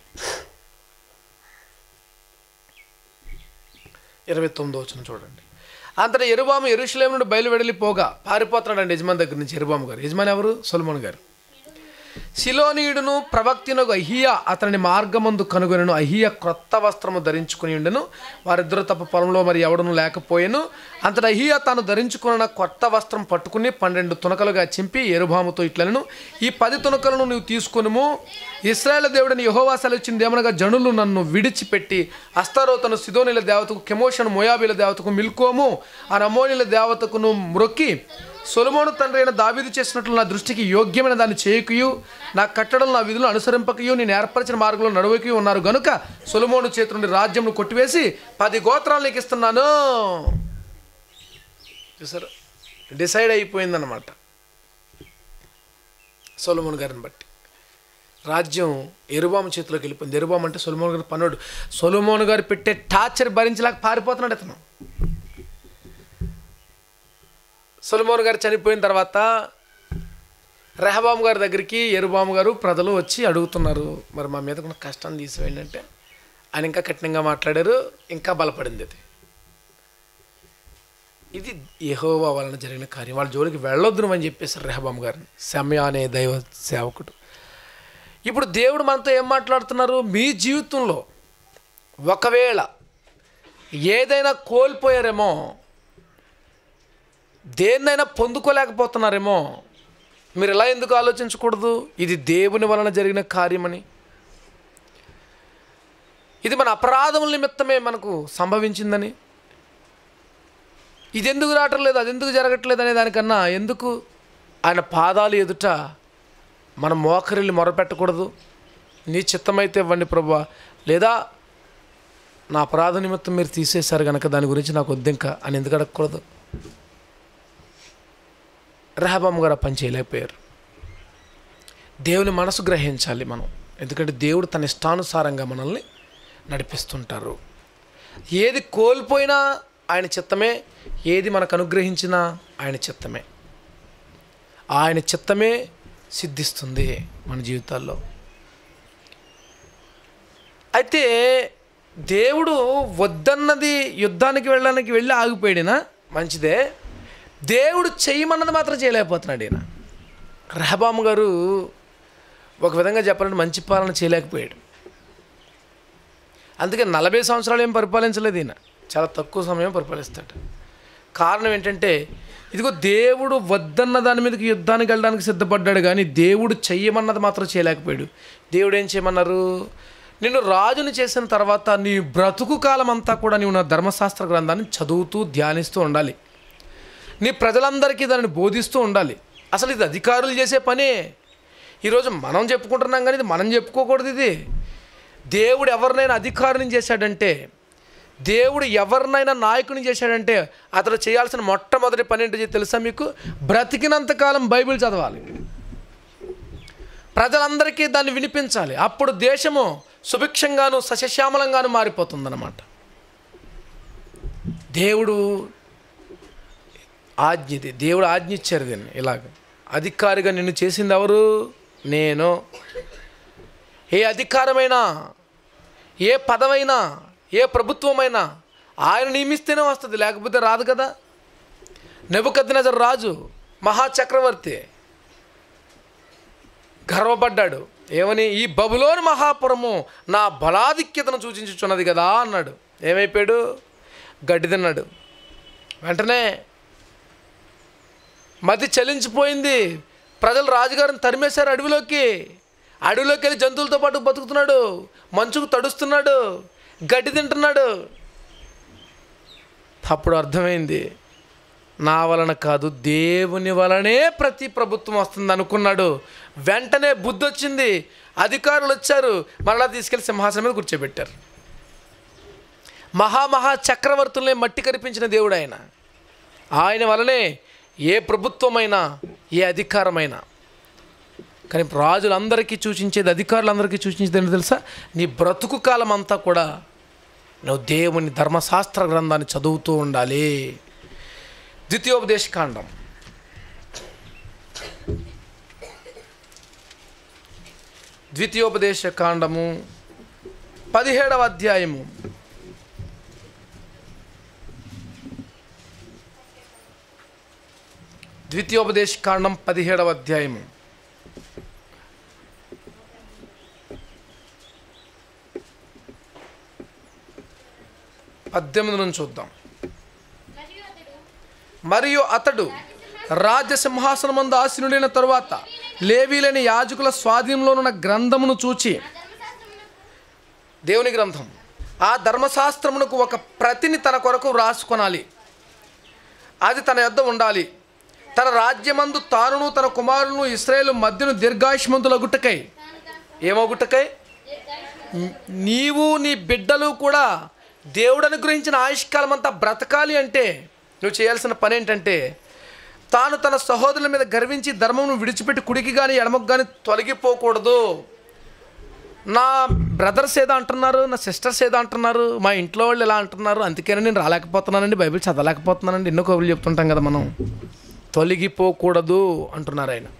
ఇరవై తొమ్మిదో వచ్చిన చూడండి అంతటా ఎరుబాము ఎరుషులేము నుండి బయలు వెళ్ళిపోగా పారిపోతున్నాడండి యజమాని దగ్గర నుంచి ఎరుబాము గారు యజమాని ఎవరు సొలమోన్ గారు శిలోనీయుడును ప్రవక్తినకు అహియా అతని మార్గమందు కనుగొనను అహియ క్రొత్త వస్త్రము ధరించుకుని ఉండెను వారిద్దరు తప్ప పొలంలో మరి ఎవడను లేకపోయాను అంతట అహియా తాను ధరించుకున్న కొత్త వస్త్రం పట్టుకుని పన్నెండు తునకలుగా చింపి ఎరుబాముతో ఇట్లను ఈ పది తునకలను నీవు తీసుకొనుము ఇస్రాయేల్ దేవుడిని యహోవా సెలవిచ్చింది ఏమనగా జనులు నన్ను విడిచిపెట్టి అస్తారోతను సిదోనిల దేవతకు కెమోషను మోయాబీల దేవతకు మిల్కోము ఆ నమోనిల దేవతకును మ్రొక్కి సొలమోను తండ్రి అయిన దావీదు చేసినట్లు నా దృష్టికి యోగ్యమైన దాన్ని చేయకయు నా కట్టడం నా విధులు అనుసరింపకయు నేను ఏర్పరిచిన మార్గంలో నడవకయు ఉన్నారు గనుక సొలమోను చేతి నుండి రాజ్యంను కొట్టివేసి పది గోత్రాలు నీకు ఇస్తున్నాను చూసారా డిసైడ్ అయిపోయిందన్నమాట సొలమోన్ గారిని బట్టి రాజ్యం ఎరుబాము చేతిలోకి వెళ్ళిపోయింది ఎరుబాము అంటే సొలమోన్ గారి పనుడు సొలమోన్ గారు పెట్టే టార్చర్ భరించలేక పారిపోతున్నాడు అతను సొలమోన్ గారు చనిపోయిన తర్వాత రెహబాము గారి దగ్గరికి ఎరుబాము గారు ప్రజలు వచ్చి అడుగుతున్నారు మరి మా మీద ఉన్న కష్టాన్ని తీసివేయండి అంటే ఆయన ఇంకా కఠినంగా మాట్లాడారు ఇంకా బలపడింది అది ఇది యెహోవా వలన జరిగిన కార్యం వాళ్ళ జోలికి వెళ్ళొద్దు అని చెప్పేశారు రెహబాము గారిని సమయ అనే దైవ సేవకుడు ఇప్పుడు దేవుడు మనతో ఏం మాట్లాడుతున్నారు మీ జీవితంలో ఒకవేళ ఏదైనా కోల్పోయారేమో దేన్నైనా పొందుకోలేకపోతున్నారేమో మీరు ఎలా ఎందుకు ఆలోచించకూడదు ఇది దేవుని వలన జరిగిన కార్యమని ఇది మన అపరాధముల నిమిత్తమే మనకు సంభవించిందని ఇది ఎందుకు రావటం లేదు అది ఎందుకు జరగట్లేదు అనే దానికన్నా ఎందుకు ఆయన పాదాలు ఎదుట మనం మోకరిల్లి మొరపెట్టకూడదు నీ చిత్తమైతే ఇవ్వండి ప్రభా లేదా నా అపరాధ నిమిత్తం మీరు తీసేశారు కనుక దాని గురించి నాకు వద్దు ఇంకా అని ఎందుకు అడగకూడదు రెహబామ్ గారు ఆ పని చేయలేకపోయారు దేవుని మనసు గ్రహించాలి మనం ఎందుకంటే దేవుడు తన ఇష్టానుసారంగా మనల్ని నడిపిస్తుంటారు ఏది కోల్పోయినా ఆయన చిత్తమే ఏది మనకు అనుగ్రహించినా ఆయన చిత్తమే ఆయన చిత్తమే సిద్ధిస్తుంది మన జీవితాల్లో అయితే దేవుడు వద్దన్నది యుద్ధానికి వెళ్ళడానికి వెళ్ళి ఆగిపోయాడినా మంచిదే దేవుడు చేయమన్నది మాత్రం చేయలేకపోతున్నాడు ఈయన రెహబాము గారు ఒక విధంగా చెప్పాలంటే మంచి పాలన చేయలేకపోయాడు అందుకే నలభై సంవత్సరాలు ఏం పరిపాలించలేదు ఈయన చాలా తక్కువ సమయం పరిపాలిస్తాడు కారణం ఏంటంటే ఇదిగో దేవుడు వద్దన్న దాని మీదకి యుద్ధానికి వెళ్ళడానికి సిద్ధపడ్డాడు కానీ దేవుడు చెయ్యమన్నది మాత్రం చేయలేకపోయాడు దేవుడు ఏం చేయమన్నారు నిన్ను రాజుని చేసిన తర్వాత నీ బ్రతుకు కాలం అంతా కూడా నీవు నా ధర్మశాస్త్ర గ్రంథాన్ని చదువుతూ ధ్యానిస్తూ ఉండాలి నీ ప్రజలందరికీ దానిని బోధిస్తూ ఉండాలి అసలు ఇది అధికారులు చేసే పనే ఈరోజు మనం చెప్పుకుంటున్నాం కానీ ఇది మనం చెప్పుకోకూడదు ఇది దేవుడు ఎవరినైనా అధికారిని చేశాడంటే దేవుడు ఎవరినైనా నాయకుని చేశాడంటే అతడు చేయాల్సిన మొట్టమొదటి పని ఏంటో తెలుసా మీకు బ్రతికినంతకాలం బైబిల్ చదవాలి ప్రజలందరికీ దాన్ని వినిపించాలి అప్పుడు దేశము సుభిక్షంగాను సస్యశ్యామలంగాను మారిపోతుందన్నమాట దేవుడు ఆజ్ఞ ఇది దేవుడు ఆజ్ఞ ఇచ్చారు దీన్ని ఇలాగ అధికారిగా నిన్ను చేసింది ఎవరు నేను ఏ అధికారమైనా ఏ పదమైనా ఏ ప్రభుత్వమైనా ఆయన నియమిస్తేనే వస్తుంది లేకపోతే రాదు కదా నెబుకద్నజర్ రాజు మహాచక్రవర్తి గర్వపడ్డాడు ఏమని ఈ బబులోని మహాపురము నా బలాధిక్యతను సూచించుచున్నది కదా అన్నాడు ఏమైపోయాడు గడ్డి తిన్నాడు వెంటనే మతి చలించిపోయింది ప్రజలు రాజుగారిని తరిమేశారు అడవిలోకి అడవిలోకి వెళ్ళి జంతువులతో పాటు బతుకుతున్నాడు మంచుకు తడుస్తున్నాడు గడ్డి తింటున్నాడు అప్పుడు అర్థమైంది నా వలన కాదు దేవుని వలనే ప్రతి ప్రభుత్వం వస్తుంది అనుకున్నాడు వెంటనే బుద్ధి వచ్చింది అధికారులు వచ్చారు మరలా తీసుకెళ్లి సింహాసనం మీద కూర్చోబెట్టారు మహామహా చక్రవర్తుల్ని మట్టి కరిపించిన దేవుడు ఆయన ఆయన వలనే ఏ ప్రభుత్వమైనా ఏ అధికారమైనా కానీ రాజులందరికీ సూచించేది అధికారులందరికీ సూచించేది ఏంటో తెలుసా నీ బ్రతుకు కాలం అంతా కూడా నువ్వు దేవుని ధర్మశాస్త్ర గ్రంథాన్ని చదువుతూ ఉండాలి ద్వితీయోపదేశ కాండం ద్వితీయోపదేశ కాండము పదిహేడవ అధ్యాయము ద్వితీయోపదేశ కాండం పదిహేడవ అధ్యాయము పద్దెనిమిది నుంచి చూద్దాం మరియు అతడు రాజ్య సింహాసనమందు ఆసీనుడైన తరువాత లేవీలేని యాజకుల స్వాధీనంలోనున్న గ్రంథమును చూచి దేవుని గ్రంథం ఆ ధర్మశాస్త్రమునకు ఒక ప్రతిని తన కొరకు రాసుకొనాలి అది తన యొద్ద ఉండాలి తన రాజ్యమందు తానును తన కుమారును ఇస్రాయేల్ మధ్యను దీర్ఘాయుష్మంతులగుట్టకై ఏమగుట్టకై నీవు నీ బిడ్డలు కూడా దేవుడు అనుగ్రహించిన ఆయుష్కాలం అంతా బ్రతకాలి అంటే నువ్వు చేయాల్సిన పని ఏంటంటే తాను తన సహోదరుల మీద గర్వించి ధర్మమును విడిచిపెట్టి కుడికి కానీ ఎడమకు కానీ తొలగిపోకూడదు నా బ్రదర్స్ ఏదో అంటున్నారు నా సిస్టర్స్ ఏదో అంటున్నారు మా ఇంట్లో వాళ్ళు ఎలా అంటున్నారు అందుకని నేను రాలేకపోతున్నానండి బైబిల్ చదవలేకపోతున్నానండి ఎన్నో కబుర్లు చెప్తుంటాం కదా మనం తొలగిపోకూడదు అంటున్నారు ఆయన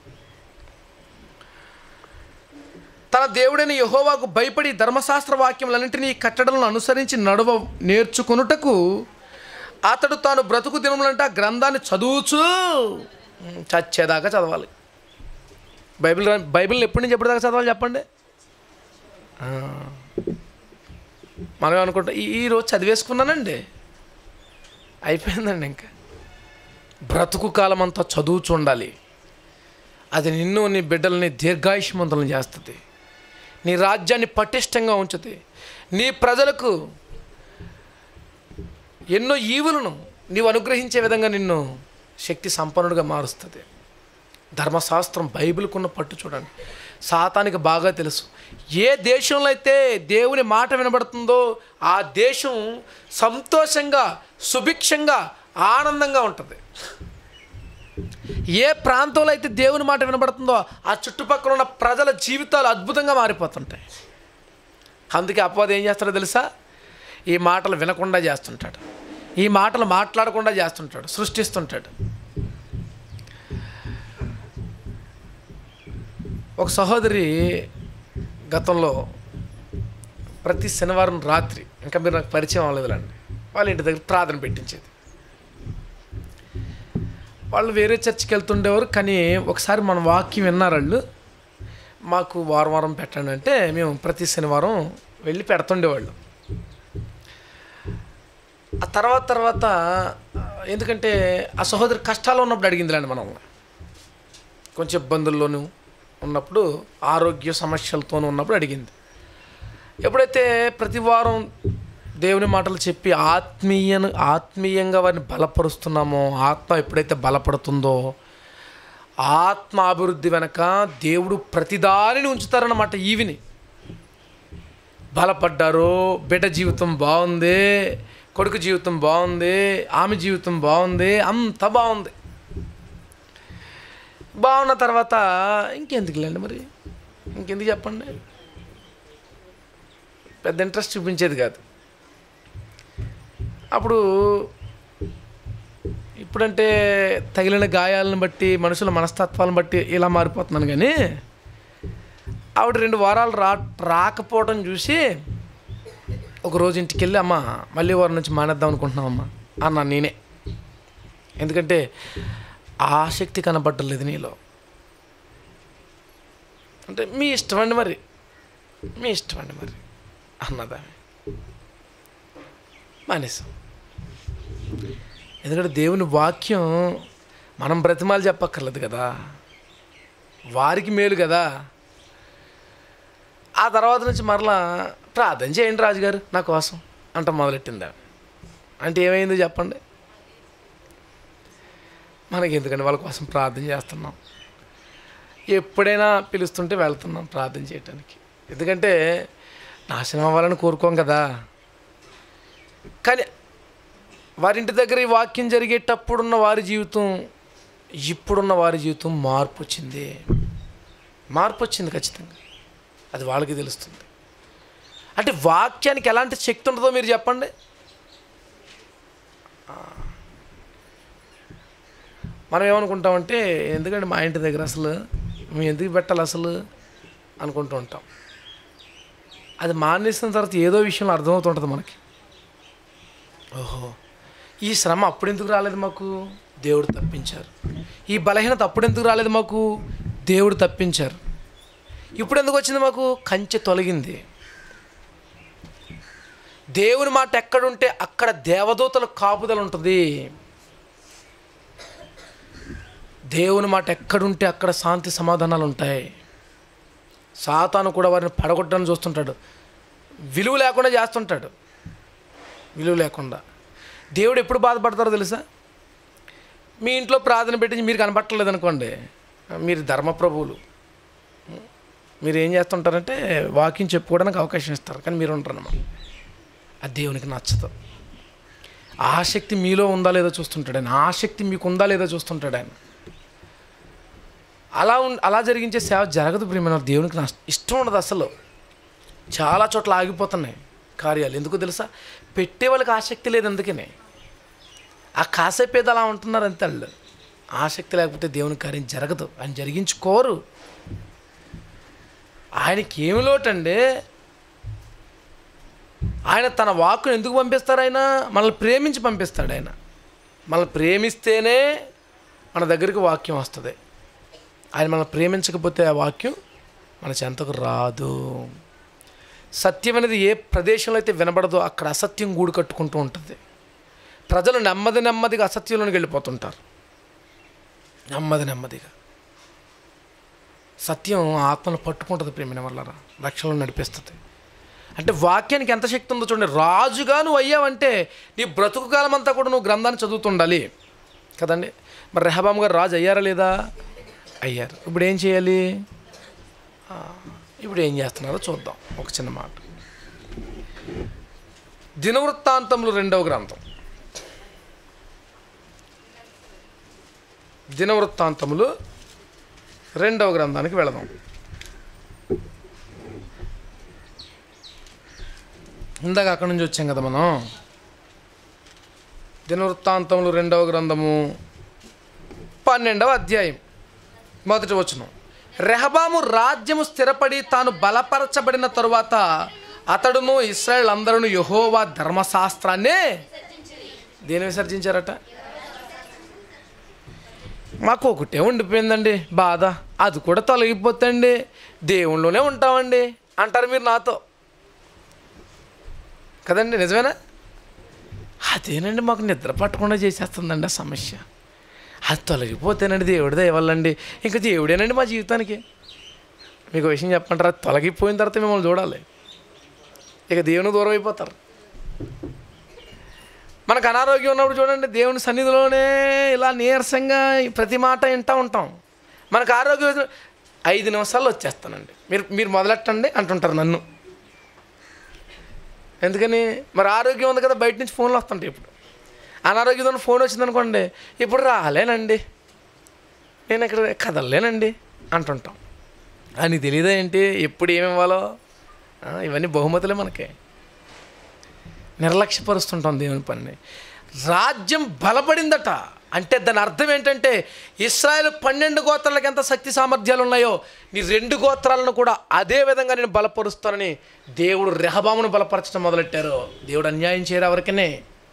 తన దేవుడైన యహోవాకు భయపడి ధర్మశాస్త్ర వాక్యములన్నింటినీ ఈ కట్టడలను అనుసరించి నడువ నేర్చుకొనుటకు అతడు తాను బ్రతుకు దినములంటే ఆ గ్రంథాన్ని చదువుచు చచ్చేదాకా చదవాలి బైబిల్ రా- బైబిల్ని ఎప్పటి నుంచి ఎప్పటిదాకా చదవాలి చెప్పండి ఆ. మనం అనుకుంటాం ఈ ఈ రోజు చదివేసుకున్నానండి అయిపోయిందండి ఇంకా బ్రతుకు కాలం అంతా చదువుచు ఉండాలి అది నిన్ను నీ బిడ్డల్ని దీర్ఘాయుష్మంతులను చేస్తుంది నీ రాజ్యాన్ని పటిష్టంగా ఉంచుతుంది నీ ప్రజలకు ఎన్నో ఈవులను నీవు అనుగ్రహించే విధంగా నిన్ను శక్తి సంపన్నుడిగా మారుస్తుంది ధర్మశాస్త్రం బైబిల్కున్న పట్టు చూడండి సాతానికి బాగా తెలుసు ఏ దేశంలో అయితే దేవుని మాట వినబడుతుందో ఆ దేశం సంతోషంగా సుభిక్షంగా ఆనందంగా ఉంటుంది ఏ ప్రాంతంలో అయితే దేవుని మాట వినబడుతుందో ఆ చుట్టుపక్కల ఉన్న ప్రజల జీవితాలు అద్భుతంగా మారిపోతుంటాయి అందుకే అపవాదం ఏం చేస్తాడో తెలుసా ఈ మాటలు వినకుండా చేస్తుంటాడు ఈ మాటలు మాట్లాడకుండా చేస్తుంటాడు సృష్టిస్తుంటాడు ఒక సహోదరి గతంలో ప్రతి శనివారం రాత్రి ఇంకా మీరు నాకు పరిచయం అవ్వలేదులండి వాళ్ళ ఇంటి దగ్గర ప్రార్థన పెట్టించేది వాళ్ళు వేరే చర్చికి వెళ్తుండేవారు కానీ ఒకసారి మన వాక్యం విన్నారు వాళ్ళు మాకు వారం వారం పెట్టండి అంటే మేము ప్రతి శనివారం వెళ్ళి పెడుతుండేవాళ్ళు ఆ తర్వాత తర్వాత ఆ, ఎందుకంటే ఆ సహోదరి కష్టాల్లో ఉన్నప్పుడు అడిగిందిలేండి మనం కొంచెం ఇబ్బందుల్లోనూ ఉన్నప్పుడు ఆరోగ్య సమస్యలతోనూ ఉన్నప్పుడు అడిగింది ఎప్పుడైతే ప్రతి వారం దేవుని మాటలు చెప్పి ఆత్మీయ ఆత్మీయంగా వారిని బలపరుస్తున్నామో ఆత్మ ఎప్పుడైతే బలపడుతుందో ఆత్మ అభివృద్ధి వెనక దేవుడు ప్రతిదానిని ఉంచుతారన్నమాట ఈవిని బలపడ్డారు బిడ్డ జీవితం బాగుంది కొడుకు జీవితం బాగుంది ఆమె జీవితం బాగుంది అంత బాగుంది బాగున్న తర్వాత ఇంకెందుకులేండి మరి ఇంకెందుకు చెప్పండి పెద్ద ఇంట్రెస్ట్ చూపించేది కాదు అప్పుడు ఇప్పుడంటే తగిలిన గాయాలను బట్టి మనుషుల మనస్తత్వాలను బట్టి ఇలా మారిపోతున్నాను కానీ ఆవిడ రెండు వారాలు రా రాకపోవడం చూసి ఒక రోజు ఇంటికి వెళ్ళి అమ్మ మళ్ళీ వారం నుంచి మానేద్దాం అనుకుంటున్నామమ్మా అన్నా నేనే ఎందుకంటే ఆసక్తి కనబట్టలేదు నీలో అంటే మీ ఇష్టం అండి మరి మీ ఇష్టం అండి మరి అన్నదా మానేసాం ఎందుకంటే దేవుని వాక్యం మనం బ్రతిమాలు చెప్పక్కర్లేదు కదా వారికి మేలు కదా ఆ తర్వాత నుంచి మరలా ప్రార్థన చేయండి రాజుగారు నా కోసం అంట మొదలెట్టింది ఆమె. అంటే ఏమైంది చెప్పండి మనకి ఎందుకంటే వాళ్ళ కోసం ప్రార్థన చేస్తున్నాం ఎప్పుడైనా పిలుస్తుంటే వెళ్తున్నాం ప్రార్థన చేయటానికి ఎందుకంటే నాశనం అవ్వాలని కోరుకోం కదా కానీ వారింటి దగ్గర ఈ వాక్యం జరిగేటప్పుడున్న వారి జీవితం ఇప్పుడున్న వారి జీవితం మార్పు వచ్చింది మార్పు వచ్చింది ఖచ్చితంగా అది వాళ్ళకి తెలుస్తుంది అంటే వాక్యానికి ఎలాంటి శక్తి ఉంటుందో మీరు చెప్పండి ఆ. మనం ఏమనుకుంటామంటే ఎందుకంటే మా ఇంటి దగ్గర అసలు మేము ఎందుకు పెట్టాలి అసలు అనుకుంటూ ఉంటాం అది మానేసిన తర్వాత ఏదో విషయంలో అర్థమవుతుంటుంది మనకి ఓహో ఈ శ్రమ అప్పుడు ఎందుకు రాలేదు మాకు దేవుడు తప్పించారు ఈ బలహీనత అప్పుడు ఎందుకు రాలేదు మాకు దేవుడు తప్పించారు ఇప్పుడు ఎందుకు వచ్చింది మాకు కంచె తొలగింది దేవుని మాట ఎక్కడుంటే అక్కడ దేవదూతల కాపుదల ఉంటుంది దేవుని మాట ఎక్కడుంటే అక్కడ శాంతి సమాధానాలు ఉంటాయి సాతాను కూడా వారిని పడగొట్టడానికి చూస్తుంటాడు విలువ లేకుండా చేస్తుంటాడు విలువ లేకుండా దేవుడు ఎప్పుడు బాధపడతారో తెలుసా మీ ఇంట్లో ప్రార్థన పెట్టించి మీరు కనపట్టలేదు అనుకోండి మీరు ధర్మప్రభువులు మీరు ఏం చేస్తుంటారంటే వాకింగ్ చెప్పుకోవడానికి అవకాశం ఇస్తారు కానీ మీరు ఉంటారన్నమాట అది దేవునికి నచ్చదు ఆసక్తి మీలో ఉందా లేదో చూస్తుంటాడు ఆయన ఆసక్తి మీకు ఉందా లేదో చూస్తుంటాడు ఆయన అలా ఉం అలా జరిగించే సేవ జరగదు ప్రియమైన వారు. దేవునికి నష్ట ఇష్టం ఉండదు అసలు చాలా చోట్ల ఆగిపోతున్నాయి కార్యాలు ఎందుకో తెలుసా పెట్టే వాళ్ళకి ఆసక్తి లేదు అందుకనే ఆ కాసేపేది అలా ఉంటున్నారు అంతే వాళ్ళు ఆసక్తి లేకపోతే దేవుని కార్యం జరగదు ఆయన జరిగించుకోరు ఆయనకి ఏమి లోటండి ఆయన తన వాక్కును ఎందుకు పంపిస్తారు ఆయన మనల్ని ప్రేమించి పంపిస్తాడు ఆయన మనల్ని ప్రేమిస్తేనే మన దగ్గరికి వాక్యం వస్తుంది ఆయన మనల్ని ప్రేమించకపోతే ఆ వాక్యం మన చెంతకు రాదు సత్యం అనేది ఏ ప్రదేశంలో అయితే వినబడదో అక్కడ అసత్యం గూడు కట్టుకుంటూ ఉంటుంది ప్రజలు నెమ్మది నెమ్మదిగా అసత్యంలోనికి వెళ్ళిపోతుంటారు నెమ్మది నెమ్మదిగా సత్యం ఆత్మను పట్టుకుంటుంది ప్రేమిన వల్ల రక్షణలో నడిపిస్తుంది అంటే వాక్యానికి ఎంత శక్తి ఉందో చూడండి రాజుగా నువ్వు అయ్యావంటే నీ బ్రతుకు కాలం అంతా కూడా నువ్వు గ్రంథాన్ని చదువుతుండాలి కదండి మరి రెహబామ్ గారు రాజు అయ్యారా లేదా అయ్యారు ఇప్పుడు ఏం చేయాలి ఆ, ఇప్పుడు ఏం చేస్తున్నారో చూద్దాం ఒక చిన్న మాట దినవృత్తాంతములు రెండవ గ్రంథం దినవృత్తాంతములు రెండవ గ్రంథానికి వెళదాం ఇందాక అక్కడి నుంచి వచ్చాం కదా మనం దినవృత్తాంతములు రెండవ గ్రంథము పన్నెండవ అధ్యాయం మొదటి వచనం రెహబాము రాజ్యము స్థిరపడి తాను బలపరచబడిన తరువాత అతడును ఇస్రాయల్ అందరూ యహోవా ధర్మశాస్త్రాన్నే దేని విసర్జించారట మాకు ఒకటే ఉండిపోయిందండి బాధ అది కూడా తొలగిపోతండి దేవుళ్ళలోనే ఉంటామండి అంటారు మీరు నాతో కదండి నిజమేనా అదేనండి మాకు నిద్ర పట్టకుండా చేసేస్తుందండి ఆ సమస్య అది తొలగిపోతేనండి దేవుడి దయవల్లండి ఇంకా దేవుడేనండి మా జీవితానికి మీకు ఒక విషయం చెప్పంటారా అది తొలగిపోయిన తర్వాత మిమ్మల్ని చూడాలి ఇక దేవుని దూరం అయిపోతారు మనకు అనారోగ్యం ఉన్నప్పుడు చూడండి దేవుని సన్నిధిలోనే ఇలా నీరసంగా ప్రతి మాట వింటూ ఉంటాం మనకు ఆరోగ్యం వచ్చిన- ఐదు నిమిషాల్లో వచ్చేస్తానండి మీరు మీరు మొదలెట్టండి అంటుంటారు నన్ను ఎందుకని మరి ఆరోగ్యం ఉంది కదా బయట నుంచి ఫోన్లు వస్తుంటాయి ఇప్పుడు అనారోగ్యంతో ఫోన్ వచ్చిందనుకోండి ఇప్పుడు రాలేనండి నేను ఇక్కడ కదలలేనండి అంటుంటాం అని తెలియదా ఏంటి ఎప్పుడు ఏమి ఇవ్వాలో ఆ, ఇవన్నీ బహుమతులే మనకి నిర్లక్ష్యపరుస్తుంటాం దేవుని పనిని రాజ్యం బలపడిందట అంటే దాని అర్థం ఏంటంటే ఇస్రాయేల్ పన్నెండు గోత్రాలకు ఎంత శక్తి సామర్థ్యాలు ఉన్నాయో నీ రెండు గోత్రాలను కూడా అదే విధంగా నేను బలపరుస్తానని దేవుడు రెహబామును బలపరచడం మొదలెట్టారు దేవుడు అన్యాయం చేయరు ఎవరికనే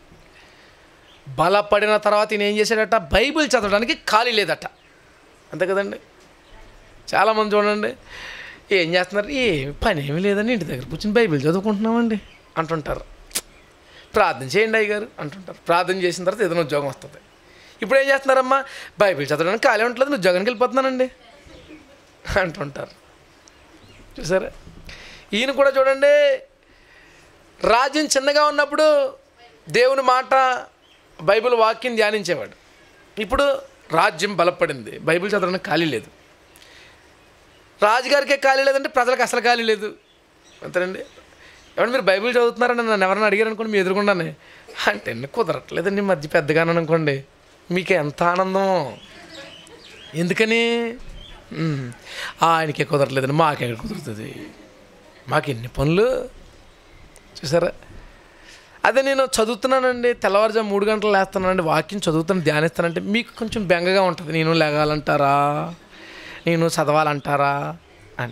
బలపడిన తర్వాత ఈయన ఏం చేశాడట బైబిల్ చదవడానికి ఖాళీ లేదట అంతే కదండి చాలామంది చూడండి ఏం చేస్తున్నారు ఏ పని ఏమీ లేదని ఇంటి దగ్గర కూర్చొని బైబిల్ చదువుకుంటున్నామండి అంటుంటారు ప్రార్థన చేయండి అయ్య గారు అంటుంటారు ప్రార్థన చేసిన తర్వాత ఏదైనా ఉద్యోగం వస్తుంది ఇప్పుడు ఏం చేస్తున్నారమ్మా బైబిల్ చదవడానికి ఖాళీ ఉండట్లేదు నేను ఉద్యోగానికి వెళ్ళిపోతున్నానండి అంటుంటారు చూసారా ఈయన కూడా చూడండి రాజ్యం చిన్నగా ఉన్నప్పుడు దేవుని మాట బైబిల్ వాక్యం ధ్యానించేవాడు ఇప్పుడు రాజ్యం బలపడింది బైబిల్ చదవడానికి ఖాళీ లేదు రాజుగారికే ఖాళీ లేదంటే ప్రజలకు అసలు ఖాళీ లేదు అంతేనండి ఏమంటే మీరు బైబిల్ చదువుతున్నారని నన్ను ఎవరైనా అడిగారు అనుకోండి మీ ఎదురుకుండానే అంటే అన్నీ కుదరట్లేదండి ఈ మధ్య పెద్దగానే అనుకోండి మీకు ఎంత ఆనందం ఎందుకని "ఉమ్, ఆయనకే కుదరలేదండి మాకెక్కడ కుదురుతుంది మాకు ఎన్ని పనులు చూసారా అదే నేను చదువుతున్నానండి తెల్లవారుజాము మూడు గంటలు లేస్తున్నానండి వాక్యం చదువుతాను ధ్యానిస్తానంటే మీకు కొంచెం బెంగగా ఉంటుంది నేను లేగాలంటారా నేను చదవాలంటారా అని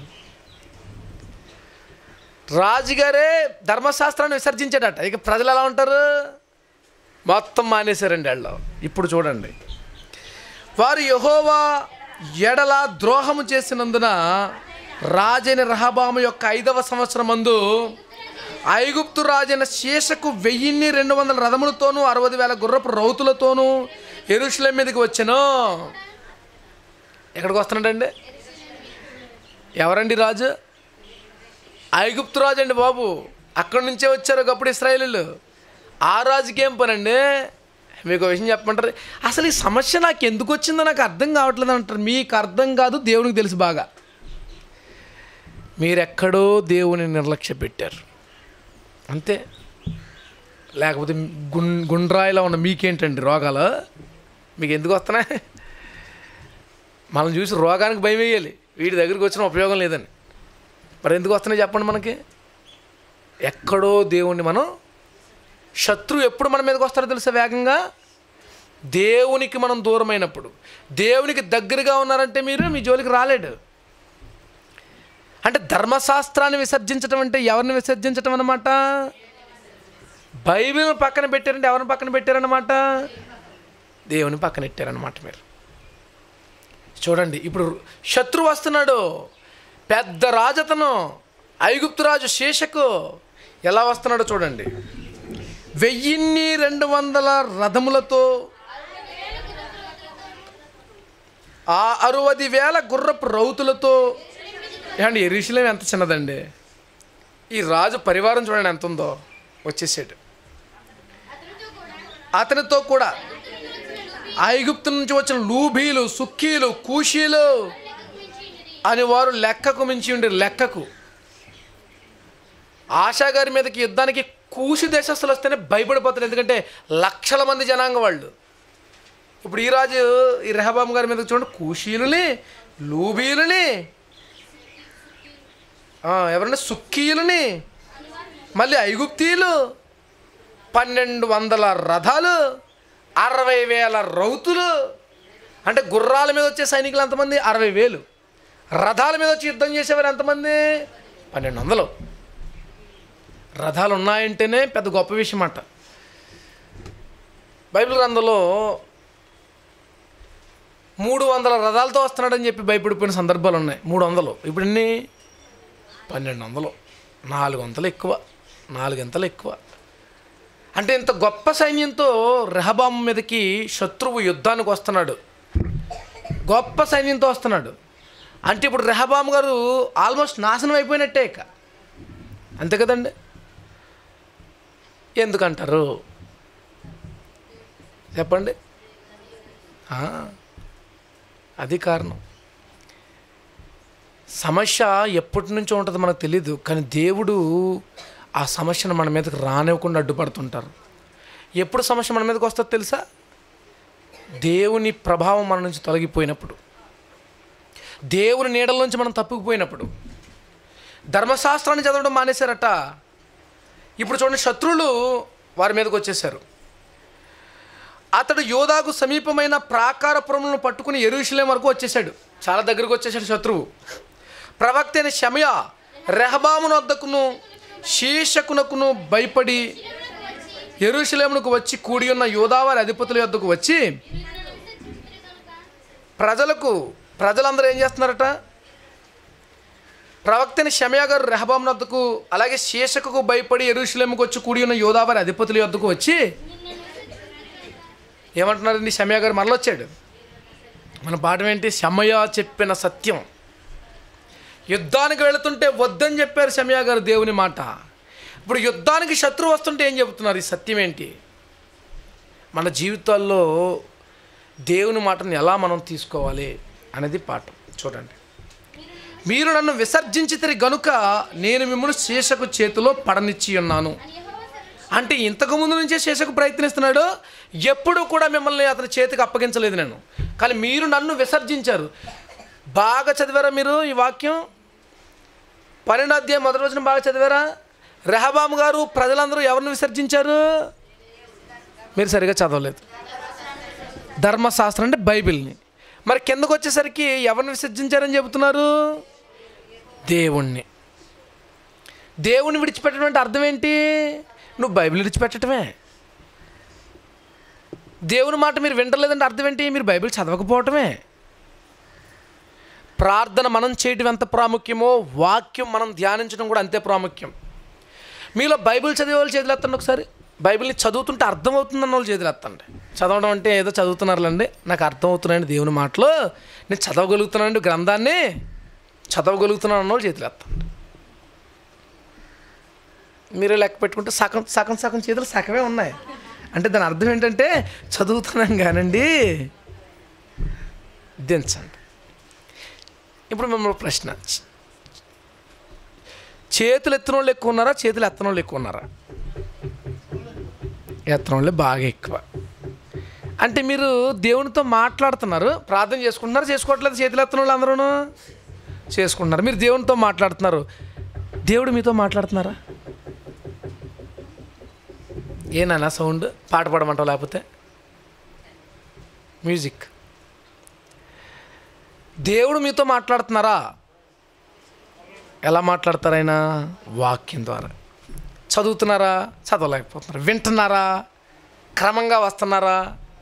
రాజుగారే ధర్మశాస్త్రాన్ని విసర్జించాడట ఇక ప్రజలు ఎలా ఉంటారు మొత్తం మానేశారండి వాళ్ళు ఇప్పుడు చూడండి వారు యహోవా ఎడల ద్రోహము చేసినందున రాజైన రహబాము యొక్క ఐదవ సంవత్సరం మందు ఐగుప్తు రాజైన శేషకు వెయ్యిన్ని రెండు వందల రథములతోనూ అరవై వేల గుర్రపు రౌతులతోనూ ఎరుషుల మీదకి వచ్చాను ఎక్కడికి వస్తున్నాడండి ఎవరండి రాజు ఐగుప్తు రాజు అండి బాబు అక్కడి నుంచే వచ్చారు ఒకప్పుడు ఇస్రాయేలీలు ఆ రాజుకి ఏం పనండి మీకు ఒక విషయం చెప్పమంటారు అసలు ఈ సమస్య నాకు ఎందుకు వచ్చిందో నాకు అర్థం కావట్లేదు అంటారు మీకు అర్థం కాదు దేవునికి తెలుసు బాగా మీరెక్కడో దేవుని నిర్లక్ష్య పెట్టారు అంతే లేకపోతే గుం గుండ్రాయిలో ఉన్న మీకేంటండి రోగాలు మీకు ఎందుకు వస్తున్నాయి మనం చూసి రోగానికి భయం వేయాలి వీటి దగ్గరికి వచ్చిన ఉపయోగం లేదని మరి ఎందుకు వస్తున్నాయి చెప్పండి మనకి ఎక్కడో దేవుణ్ణి మనం శత్రువు ఎప్పుడు మన మీదకి వస్తారో తెలుసా వేగంగా దేవునికి మనం దూరమైనప్పుడు దేవునికి దగ్గరగా ఉన్నారంటే మీరు మీ జోలికి రాలేడు అంటే ధర్మశాస్త్రాన్ని విసర్జించడం అంటే ఎవరిని విసర్జించడం అన్నమాట బైబిల్ పక్కన పెట్టారంటే ఎవరిని పక్కన పెట్టారన్నమాట దేవుని పక్కన పెట్టారన్నమాట మీరు చూడండి ఇప్పుడు శత్రువు వస్తున్నాడు పెద్ద రాజతను ఐగుప్తు రాజు శేషకు ఎలా వస్తున్నాడో చూడండి వెయ్యిన్ని రెండు వందల రథములతో ఆ అరవది వేల గుర్రపు రౌతులతో ఏమండి ఎరుశలేం ఎంత చిన్నదండి ఈ రాజు పరివారం చూడండి ఎంత ఉందో వచ్చేసాడు అతనితో కూడా ఐగుప్తు నుంచి వచ్చిన లూబీలు సుక్కీలు కూషీలు అని వారు లెక్కకు మించి ఉండి లెక్కకు ఆశా గారి మీదకి యుద్ధానికి కూషి దేశస్తులు వస్తేనే భయపడిపోతారు ఎందుకంటే లక్షల మంది జనాంగం వాళ్ళు ఇప్పుడు ఈ రాజు ఈ రెహబాం గారి మీదకి చూడండి కూషీలని లూబీలని ఆ, ఎవరన్నా సుక్కీలని మళ్ళీ ఐగుప్తీయులు పన్నెండు వందల రథాలు అరవై వేల రౌతులు అంటే గుర్రాల మీద వచ్చే సైనికులు ఎంతమంది అరవై వేలు రథాల మీద వచ్చి యుద్ధం చేసేవారు ఎంతమంది పన్నెండు వందలు రథాలు ఉన్నాయంటేనే పెద్ద గొప్ప విషయం అట బైబిల్ గ్రంథంలో మూడు వందల రథాలతో వస్తున్నాడని చెప్పి భయపడిపోయిన సందర్భాలు ఉన్నాయి మూడు వందలు ఇప్పుడు ఎన్ని పన్నెండు వందలు నాలుగు వందలు ఎక్కువ నాలుగింతలు ఎక్కువ అంటే ఇంత గొప్ప సైన్యంతో రెహబాం మీదకి శత్రువు యుద్ధానికి వస్తున్నాడు గొప్ప సైన్యంతో వస్తున్నాడు అంటే ఇప్పుడు రెహబాం గారు ఆల్మోస్ట్ నాశనం అయిపోయినట్టే ఇక అంతే కదండి ఎందుకంటారు చెప్పండి ఆ, అది కారణం సమస్య ఎప్పటి నుంచో ఉంటుందో మనకు తెలియదు కానీ దేవుడు ఆ సమస్యను మన మీదకి రానివ్వకుండా అడ్డుపడుతుంటారు ఎప్పుడు సమస్య మన మీదకి వస్తుందో తెలుసా దేవుని ప్రభావం మన నుంచి తొలగిపోయినప్పుడు దేవుని నీడల నుంచి మనం తప్పుకుపోయినప్పుడు ధర్మశాస్త్రాన్ని చదవడం మానేశారట ఇప్పుడు చూడండి శత్రువులు వారి మీదకి వచ్చేసారు అతడు యోధాకు సమీపమైన ప్రాకారపురములను పట్టుకుని ఎరుషులేం వరకు వచ్చేసాడు చాలా దగ్గరకు వచ్చేసాడు శత్రువు ప్రవక్త అయిన శమయ రెహబామును వద్దకును శీర్షకునకును భయపడి ఎరుషులేమునకు వచ్చి కూడి ఉన్న యోధావారి అధిపతుల యొద్దకు వచ్చి ప్రజలకు ప్రజలందరూ ఏం చేస్తున్నారట ప్రవక్తని షమయా గారు రెహబాం వద్దకు అలాగే శీర్షకు భయపడి ఎరుషులేముకు వచ్చి కూడి ఉన్న యోధావారి అధిపతుల యొద్దకు వచ్చి ఏమంటున్నారండి షమయా గారు మరలొచ్చాడు మన పాఠం ఏంటి షమయ చెప్పిన సత్యం యుద్ధానికి వెళుతుంటే వద్దని చెప్పారు షమయా గారు దేవుని మాట ఇప్పుడు యుద్ధానికి శత్రువు వస్తుంటే ఏం చెబుతున్నారు ఈ సత్యం ఏంటి మన జీవితాల్లో దేవుని మాటను ఎలా మనం తీసుకోవాలి అనేది పాఠం చూడండి మీరు నన్ను విసర్జించితిరి గనుక నేను మిమ్మల్ని శేషకు చేతిలో పడనిచ్చి ఉన్నాను అంటే ఇంతకు ముందు నుంచే శేషకు ప్రయత్నిస్తున్నాడు ఎప్పుడు కూడా మిమ్మల్ని అతని చేతికి అప్పగించలేదు నేను కానీ మీరు నన్ను విసర్జించారు బాగా చదివారా మీరు ఈ వాక్యం పన్నెండు అధ్యాయం మొదటి రోజున బాగా చదివారా రెహబాం గారు ప్రజలందరూ ఎవరిని విసర్జించారు మీరు సరిగా చదవలేదు ధర్మశాస్త్రం అంటే బైబిల్ని మరి కిందకు వచ్చేసరికి ఎవరిని విసర్జించారని చెబుతున్నారు దేవుణ్ణి దేవుణ్ణి విడిచిపెట్టడం అంటే అర్థం ఏంటి నువ్వు బైబిల్ విడిచిపెట్టడమే దేవుని మాట మీరు వింటలేదంటే అర్థం ఏంటి మీరు బైబిల్ చదవకపోవటమే ప్రార్థన మనం చేయటం ఎంత ప్రాముఖ్యమో వాక్యం మనం ధ్యానించడం కూడా అంతే ప్రాముఖ్యం మీలో బైబిల్ చదివే వాళ్ళు చేతులు ఎత్తండి ఒకసారి బైబిల్ని చదువుతుంటే అర్థమవుతుందన్న వాళ్ళు చేతులు ఎత్తండి చదవడం అంటే ఏదో చదువుతున్నారులేండి నాకు అర్థమవుతున్నాయండి దేవుని మాటలు నేను చదవగలుగుతున్నానండి గ్రంథాన్ని చదవగలుగుతున్నాను అన్న వాళ్ళు చేతులు ఎత్తండి మీరే లెక్క పెట్టుకుంటే సగం సగం సగం చేతులు సగమే ఉన్నాయి అంటే దాని అర్థం ఏంటంటే చదువుతున్నాం కానండి దించండి ఇప్పుడు మిమ్మల్ని ప్రశ్న చేతులు ఎత్తిన వాళ్ళు ఎక్కువ ఉన్నారా చేతులు ఎత్తన వాళ్ళు ఎక్కువ ఉన్నారా ఎత్తన వాళ్ళే బాగా ఎక్కువ అంటే మీరు దేవునితో మాట్లాడుతున్నారు ప్రార్థన చేసుకుంటున్నారు చేసుకోవట్లేదు చేతులు ఎత్తన వాళ్ళు అందరూ చేసుకుంటున్నారు మీరు దేవునితో మాట్లాడుతున్నారు దేవుడు మీతో మాట్లాడుతున్నారా ఏనా సౌండ్ పాట పాడమంటావు లేకపోతే మ్యూజిక్ దేవుడు మీతో మాట్లాడుతున్నారా ఎలా మాట్లాడతారైనా వాక్యం ద్వారా చదువుతున్నారా చదవలేకపోతున్నారు వింటున్నారా క్రమంగా వస్తున్నారా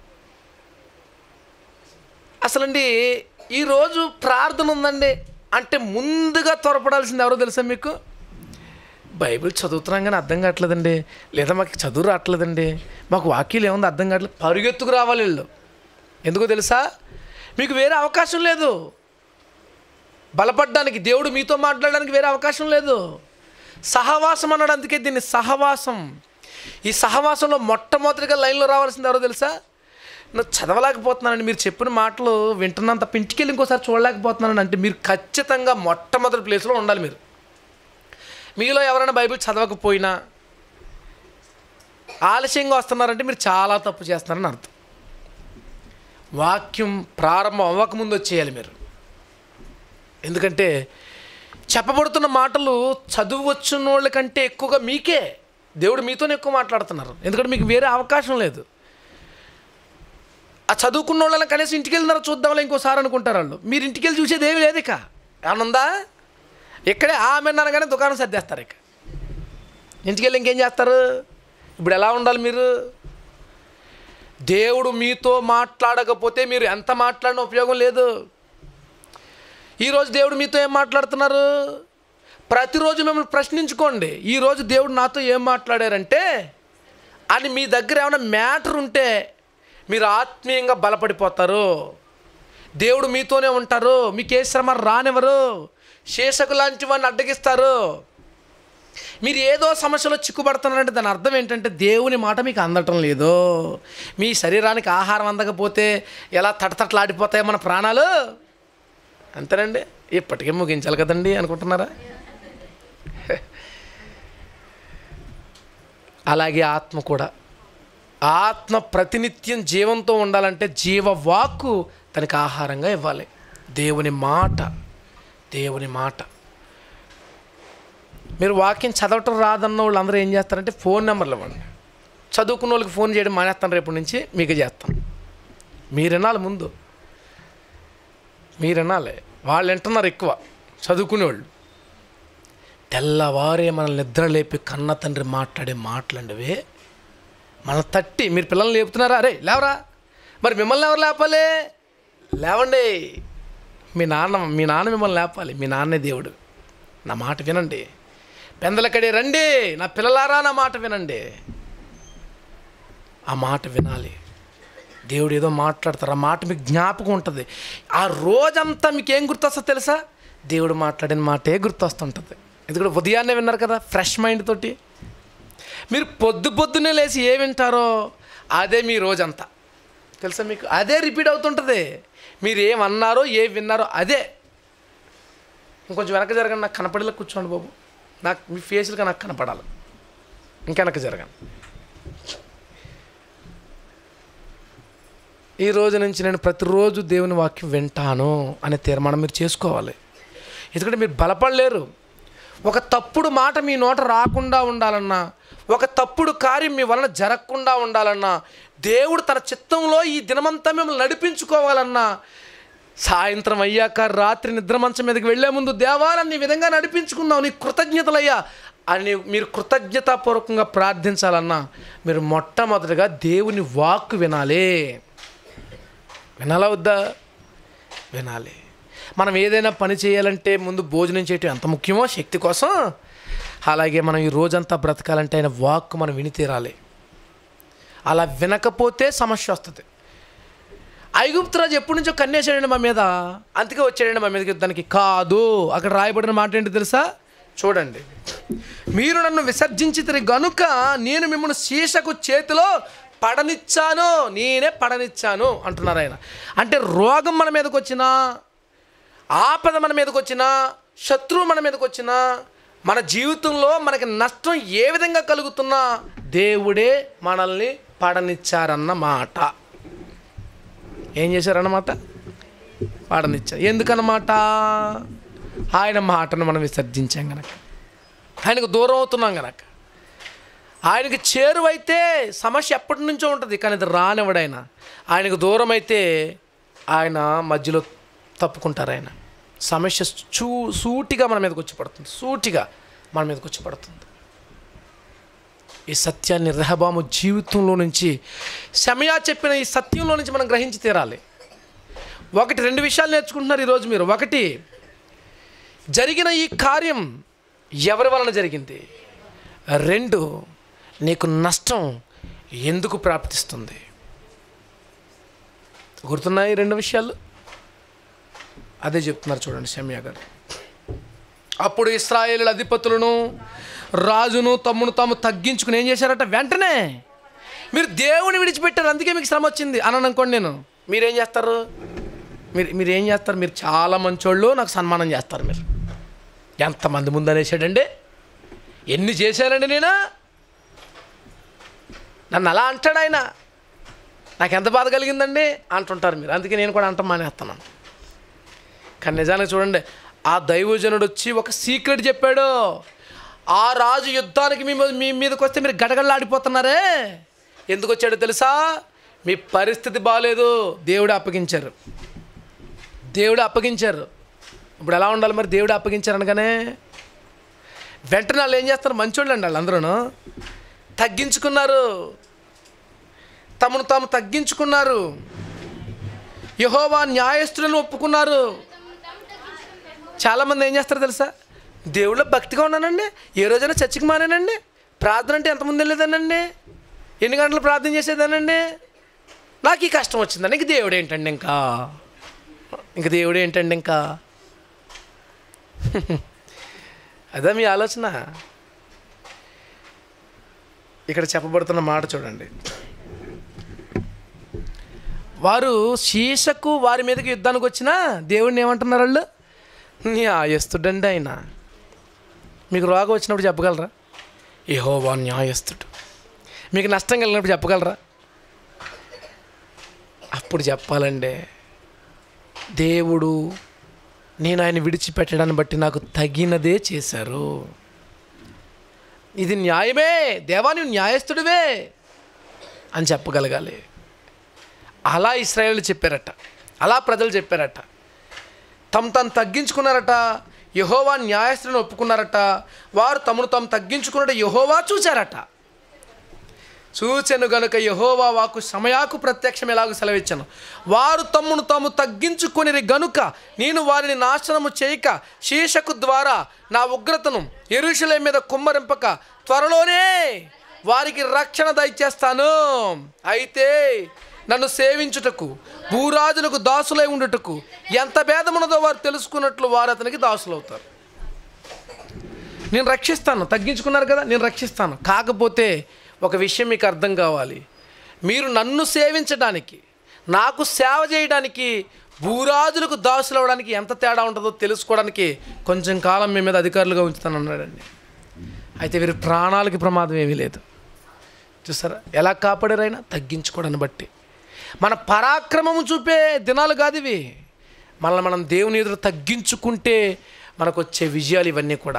అసలండి ఈరోజు ప్రార్థన ఉందండి అంటే ముందుగా త్వరపడాల్సింది ఎవరో తెలుసా మీకు బైబిల్ చదువుతున్నాం కానీ అర్థం కావట్లేదండి లేదా మాకు చదువు రావట్లేదండి మాకు వాక్యాలు ఏముంది అర్థం కావట్లేదు పరుగెత్తుకు రావాలి వీళ్ళు ఎందుకో తెలుసా మీకు వేరే అవకాశం లేదు బలపడడానికి దేవుడు మీతో మాట్లాడడానికి వేరే అవకాశం లేదు సహవాసం అన్నాడు అందుకే దీన్ని సహవాసం ఈ సహవాసంలో మొట్టమొదటిగా లైన్లో రావాల్సింది ఎవరో తెలుసా నేను చదవలేకపోతున్నానండి మీరు చెప్పిన మాటలు వింటున్నాను తప్ప ఇంటికి వెళ్ళి ఇంకోసారి చూడలేకపోతున్నాను అంటే మీరు ఖచ్చితంగా మొట్టమొదటి ప్లేస్లో ఉండాలి మీరు మీలో ఎవరైనా బైబిల్ చదవకపోయినా ఆలస్యంగా వస్తున్నారంటే మీరు చాలా తప్పు చేస్తున్నారని అర్థం వాక్యం ప్రారంభం అవ్వకముందు వచ్చేయాలి మీరు ఎందుకంటే చెప్పబడుతున్న మాటలు చదువు వచ్చిన వాళ్ళ కంటే ఎక్కువగా మీకే దేవుడు మీతోనే ఎక్కువ మాట్లాడుతున్నారు ఎందుకంటే మీకు వేరే అవకాశం లేదు ఆ చదువుకున్న వాళ్ళని కనీసం ఇంటికి వెళ్ళినారో చూద్దాంలే ఇంకోసారి అనుకుంటారు వాళ్ళు మీరు ఇంటికి వెళ్ళి చూసేది ఏమీ లేదు ఇక ఏమన్నా ఉందా ఇక్కడే ఆమె అనగానే దుకాణం సర్దేస్తారు ఇక ఇంటికి వెళ్ళి ఇంకేం చేస్తారు ఇప్పుడు ఎలా ఉండాలి మీరు దేవుడు మీతో మాట్లాడకపోతే మీరు ఎంత మాట్లాడినా ఉపయోగం లేదు ఈరోజు దేవుడు మీతో ఏం మాట్లాడుతున్నారు ప్రతిరోజు మిమ్మల్ని ప్రశ్నించుకోండి ఈరోజు దేవుడు నాతో ఏం మాట్లాడారంటే అని మీ దగ్గర ఏమైనా మ్యాటర్ ఉంటే మీరు ఆత్మీయంగా బలపడిపోతారు దేవుడు మీతోనే ఉంటారు మీకు ఏ శ్రమ రానివ్వరు శేషకు లాంటి వాడిని అడ్డగిస్తారు మీరు ఏదో సమస్యలో చిక్కుపడుతున్నారంటే దాని అర్థం ఏంటంటే దేవుని మాట మీకు అందటం లేదు మీ శరీరానికి ఆహారం అందకపోతే ఎలా తటతట్లాడిపోతాయి మన ప్రాణాలు అంతేనండి ఇప్పటికే ముగించాలి కదండి అనుకుంటున్నారా అలాగే ఆత్మ కూడా ఆత్మ ప్రతినిత్యం జీవంతో ఉండాలంటే జీవవాక్కు తనకి ఆహారంగా ఇవ్వాలి దేవుని మాట దేవుని మాట మీరు వాక్యం చదవటం రాదన్న వాళ్ళు అందరూ ఏం చేస్తారంటే ఫోన్ నెంబర్లు ఇవ్వండి చదువుకున్న వాళ్ళకి ఫోన్ చేయడం మానేస్తాను రేపటి నుంచి మీకు చేస్తాం మీరు వినాలి ముందు మీరు వినాలి వాళ్ళు వింటున్నారు ఎక్కువ చదువుకునేవాళ్ళు తెల్లవారే మన నిద్ర లేపి కన్న తండ్రి మాట్లాడే మాటలండివే మన తట్టి మీరు పిల్లల్ని లేపుతున్నారా అరే లేవరా మరి మిమ్మల్ని ఎవరు లేపాలి లేవండి మీ నాన్న మీ నాన్న మిమ్మల్ని లేపాలి మీ నాన్నే దేవుడు నా మాట వినండి పెందలకడే రండి నా పిల్లలారా నా మాట వినండి ఆ మాట వినాలి దేవుడు ఏదో మాట్లాడతారు ఆ మాట మీకు జ్ఞాపకం ఉంటుంది ఆ రోజంతా మీకు ఏం గుర్తొస్తుందో తెలుసా దేవుడు మాట్లాడిన మాటే గుర్తొస్తుంటుంది ఎందుకంటే ఉదయాన్నే విన్నారు కదా ఫ్రెష్ మైండ్ తోటి మీరు పొద్దు పొద్దున్నే లేచి ఏ వింటారో అదే మీ రోజంతా తెలుసా మీకు అదే రిపీట్ అవుతుంటుంది మీరు ఏమన్నారో ఏ విన్నారో అదే ఇంకొంచెం వెనక జరగండి నాకు కనపడేలా కూర్చోండి బాబు నాకు మీ ఫేస్లుగా నాకు కనపడాలి ఇంకా వెనక జరగండి ఈ రోజు నుంచి నేను ప్రతిరోజు దేవుని వాక్యం వింటాను అనే తీర్మానం మీరు చేసుకోవాలి ఎందుకంటే మీరు బలపడలేరు ఒక తప్పుడు మాట మీ నోట రాకుండా ఉండాలన్నా ఒక తప్పుడు కార్యం మీ వలన జరగకుండా ఉండాలన్నా దేవుడు తన చిత్తంలో ఈ దినమంతా మిమ్మల్ని నడిపించుకోవాలన్నా సాయంత్రం అయ్యాక రాత్రి నిద్ర మంచం మీదకి వెళ్లే ముందు దేవాలన్ని ఈ విధంగా నడిపించుకున్నావు నీ కృతజ్ఞతలయ్యా అని మీరు కృతజ్ఞతాపూర్వకంగా ప్రార్థించాలన్నా మీరు మొట్టమొదటిగా దేవుని వాక్కు వినాలి వినాలా వద్దా వినాలి మనం ఏదైనా పని చేయాలంటే ముందు భోజనం చేయటం ఎంత ముఖ్యమో శక్తి కోసం అలాగే మనం ఈ రోజంతా బ్రతకాలంటే ఆయన వాక్ మనం విని తీరాలి అలా వినకపోతే సమస్య వస్తుంది ఐగుప్తురాజు ఎప్పటి నుంచో కన్నేసాడండి మా మీద అందుకే వచ్చాడండి మా మీదకి యుద్ధానికి కాదు అక్కడ రాయబడిన మాట ఏంటి తెలుసా చూడండి మీరు నన్ను విసర్జించితిరి గనుక నేను మిమ్మల్ని శీషకు చేతిలో పడనిచ్చాను నేనే పడనిచ్చాను అంటున్నారు ఆయన అంటే రోగం మన మీదకి వచ్చినా ఆపద మన మీదకి వచ్చినా శత్రువు మన మీదకి వచ్చినా మన జీవితంలో మనకి నష్టం ఏ విధంగా కలుగుతున్నా దేవుడే మనల్ని పడనిచ్చారన్న మాట ఏం చేశారన్నమాట పడనిచ్చారు ఎందుకన్నమాట ఆయన మాటను మనం విసర్జించాం గనక ఆయనకు దూరం అవుతున్నాం గనక ఆయనకి చేరువైతే సమస్య ఎప్పటి నుంచో ఉంటుంది కానీ అది రానివ్వడాయన ఆయనకు దూరం అయితే ఆయన మధ్యలో తప్పుకుంటారు ఆయన సమస్య చూ సూటిగా మన మీదకి వచ్చి పడుతుంది సూటిగా మన మీదకి వచ్చి పడుతుంది ఈ సత్యాన్ని రెహబాము జీవితంలో నుంచి సమయా చెప్పిన ఈ సత్యంలో నుంచి మనం గ్రహించి తీరాలి ఒకటి రెండు విషయాలు నేర్చుకుంటున్నారు ఈరోజు మీరు ఒకటి జరిగిన ఈ కార్యం ఎవరి వలన జరిగింది రెండు నీకు నష్టం ఎందుకు ప్రాప్తిస్తుంది గుర్తున్నాయి ఈ రెండు విషయాలు అదే చెప్తున్నారు చూడండి షమ్యా గారు అప్పుడు ఇస్రాయేలు అధిపతులను రాజును తమ్మును తాము తగ్గించుకుని ఏం చేశారట వెంటనే మీరు దేవుని విడిచిపెట్టారు అందుకే మీకు శ్రమ వచ్చింది అని అనుకోండి నేను మీరేం చేస్తారు మీరు మీరు ఏం చేస్తారు మీరు చాలా మంచోళ్ళు నాకు సన్మానం చేస్తారు మీరు ఎంతమంది ముందు అనేసాడండి ఎన్ని చేశానండి నేను నన్ను అలా అంటాడు ఆయన నాకు ఎంత బాధ కలిగిందండి అంటుంటారు మీరు అందుకే నేను కూడా అంటాం మానేస్తున్నాను కానీ నిజానికి చూడండి ఆ దైవజనుడు వచ్చి ఒక సీక్రెట్ చెప్పాడు ఆ రాజు యుద్ధానికి మీ మీద- మీ మీదకి వస్తే మీరు గడగడలాడిపోతున్నారే ఎందుకు వచ్చాడో తెలుసా మీ పరిస్థితి బాగాలేదు దేవుడు అప్పగించారు దేవుడు అప్పగించారు ఇప్పుడు ఎలా ఉండాలి మరి దేవుడు అప్పగించారు అనగానే వెంటనే వాళ్ళు ఏం చేస్తారు మంచోళ్ళు అండి వాళ్ళందరూ తగ్గించుకున్నారు తమను తాము తగ్గించుకున్నారు యహోవా న్యాయస్తులను ఒప్పుకున్నారు చాలామంది ఏం చేస్తారు తెలుసా దేవుళ్ళో భక్తిగా ఉన్నానండి ఏ రోజైనా చర్చికి మానేనండి ప్రార్థన అంటే ఎంతమంది వెళ్ళేదానండి ఎన్ని గంటలు ప్రార్థన చేసేదానండి నాకు ఈ కష్టం వచ్చిందండి ఇంక దేవుడు ఏంటండి ఇంకా ఇంక దేవుడు ఏంటండి ఇంకా అదే మీ ఆలోచన ఇక్కడ చెప్పబడుతున్న మాట చూడండి వారు శీషకు వారి మీదకి యుద్ధానికి వచ్చినా దేవుడిని ఏమంటున్నారు వాళ్ళు న్యాయస్తుడండి ఆయన మీకు రోగం వచ్చినప్పుడు చెప్పగలరా యెహోవా న్యాయస్తుడు మీకు నష్టం కలిగినప్పుడు చెప్పగలరా అప్పుడు చెప్పాలండి దేవుడు నేను ఆయన విడిచిపెట్టడాన్ని బట్టి నాకు తగినదే చేశారు ఇది న్యాయమే దేవా నువ్వు న్యాయస్తుడివే అని చెప్పగలగాలి అలా ఇస్రాయేల్ చెప్పారట అలా ప్రజలు చెప్పారట తమ తను తగ్గించుకున్నారట యహోవా న్యాయస్తులను ఒప్పుకున్నారట వారు తమను తాము తగ్గించుకున్నట్టు యహోవా చూచారట చూచెను గనుక యహోవా వాకు సమయాకు ప్రత్యక్షం ఎలాగో సెలవిచ్చాను వారు తమ్మును తాము తగ్గించుకొనిరి గనుక నేను వారిని నాశనము చేయక శీషకు ద్వారా నా ఉగ్రతను ఎరుషులే మీద కుమ్మరింపక త్వరలోనే వారికి రక్షణ దయచేస్తాను అయితే నన్ను సేవించుటకు భూరాజులకు దాసులై ఉండుటకు ఎంత భేదమున్నదో వారు తెలుసుకున్నట్లు వారు అతనికి దాసులవుతారు నేను రక్షిస్తాను తగ్గించుకున్నారు కదా నేను రక్షిస్తాను కాకపోతే ఒక విషయం మీకు అర్థం కావాలి మీరు నన్ను సేవించడానికి నాకు సేవ చేయడానికి భూరాజులకు దాసులు అవ్వడానికి ఎంత తేడా ఉంటుందో తెలుసుకోవడానికి కొంచెం కాలం మీ మీద అధికారులుగా ఉంచుతాను అన్నాడండి అయితే వీరి ప్రాణాలకి ప్రమాదం ఏమీ లేదు చూసారా ఎలా కాపాడారైనా తగ్గించుకోవడాన్ని బట్టి మన పరాక్రమము చూపే దినాలు కాదు ఇవి మనల్ని మనం దేవుని ఎదురు తగ్గించుకుంటే మనకు వచ్చే విజయాలు ఇవన్నీ కూడా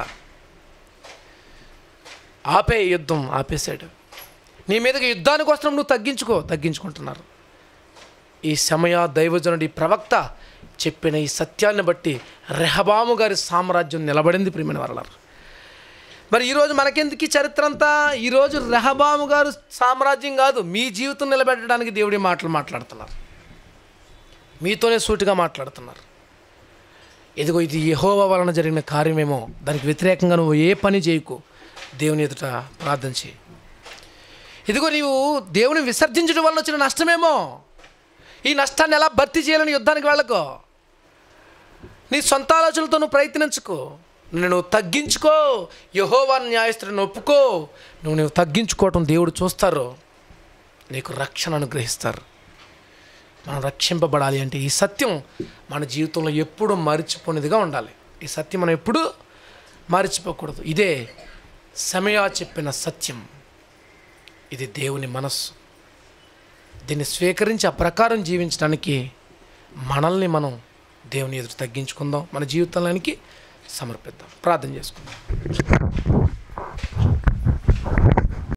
ఆపే యుద్ధం ఆపేశాడు నీ మీదకి యుద్ధానికి వస్తున్నాం నువ్వు తగ్గించుకో తగ్గించుకుంటున్నారు ఈ సమయ దైవజనుడు ఈ ప్రవక్త చెప్పిన ఈ సత్యాన్ని బట్టి రెహబాము గారి సామ్రాజ్యం నిలబడింది ప్రియమైన వరలారు మరి ఈరోజు మనకెందుకు ఈ చరిత్ర అంతా ఈరోజు రెహబాము గారు సామ్రాజ్యం కాదు మీ జీవితం నిలబెట్టడానికి దేవుడి మాటలు మాట్లాడుతున్నారు మీతోనే సూటిగా మాట్లాడుతున్నారు ఇదిగో ఇది యెహోవా వలన జరిగిన కార్యమేమో దానికి వ్యతిరేకంగా నువ్వు ఏ పని చేయకు దేవుని ఎదుట ప్రార్థన చేయి ఇదిగో నీవు దేవుని విసర్జించడం వల్ల వచ్చిన నష్టమేమో ఈ నష్టాన్ని ఎలా భర్తీ చేయాలని యుద్ధానికి వెళ్ళకో నీ సొంత ఆలోచనలతో నువ్వు ప్రయత్నించుకో నువ్వు తగ్గించుకో యహోవా న్యాయస్తుడిని ఒప్పుకో నువ్వు నువ్వు తగ్గించుకోవటం దేవుడు చూస్తారు నీకు రక్షణ అనుగ్రహిస్తారు మనం రక్షింపబడాలి అంటే ఈ సత్యం మన జీవితంలో ఎప్పుడూ మరిచిపోనిదిగా ఉండాలి ఈ సత్యం మనం ఎప్పుడూ మరిచిపోకూడదు ఇదే సమయా చెప్పిన సత్యం ఇది దేవుని మనస్సు దీన్ని స్వీకరించి ఆ ప్రకారం జీవించడానికి మనల్ని మనం దేవుని ఎదురు తగ్గించుకుందాం మన జీవితంలోనికి సమర్పిద్దాం ప్రార్థన చేసుకుందాం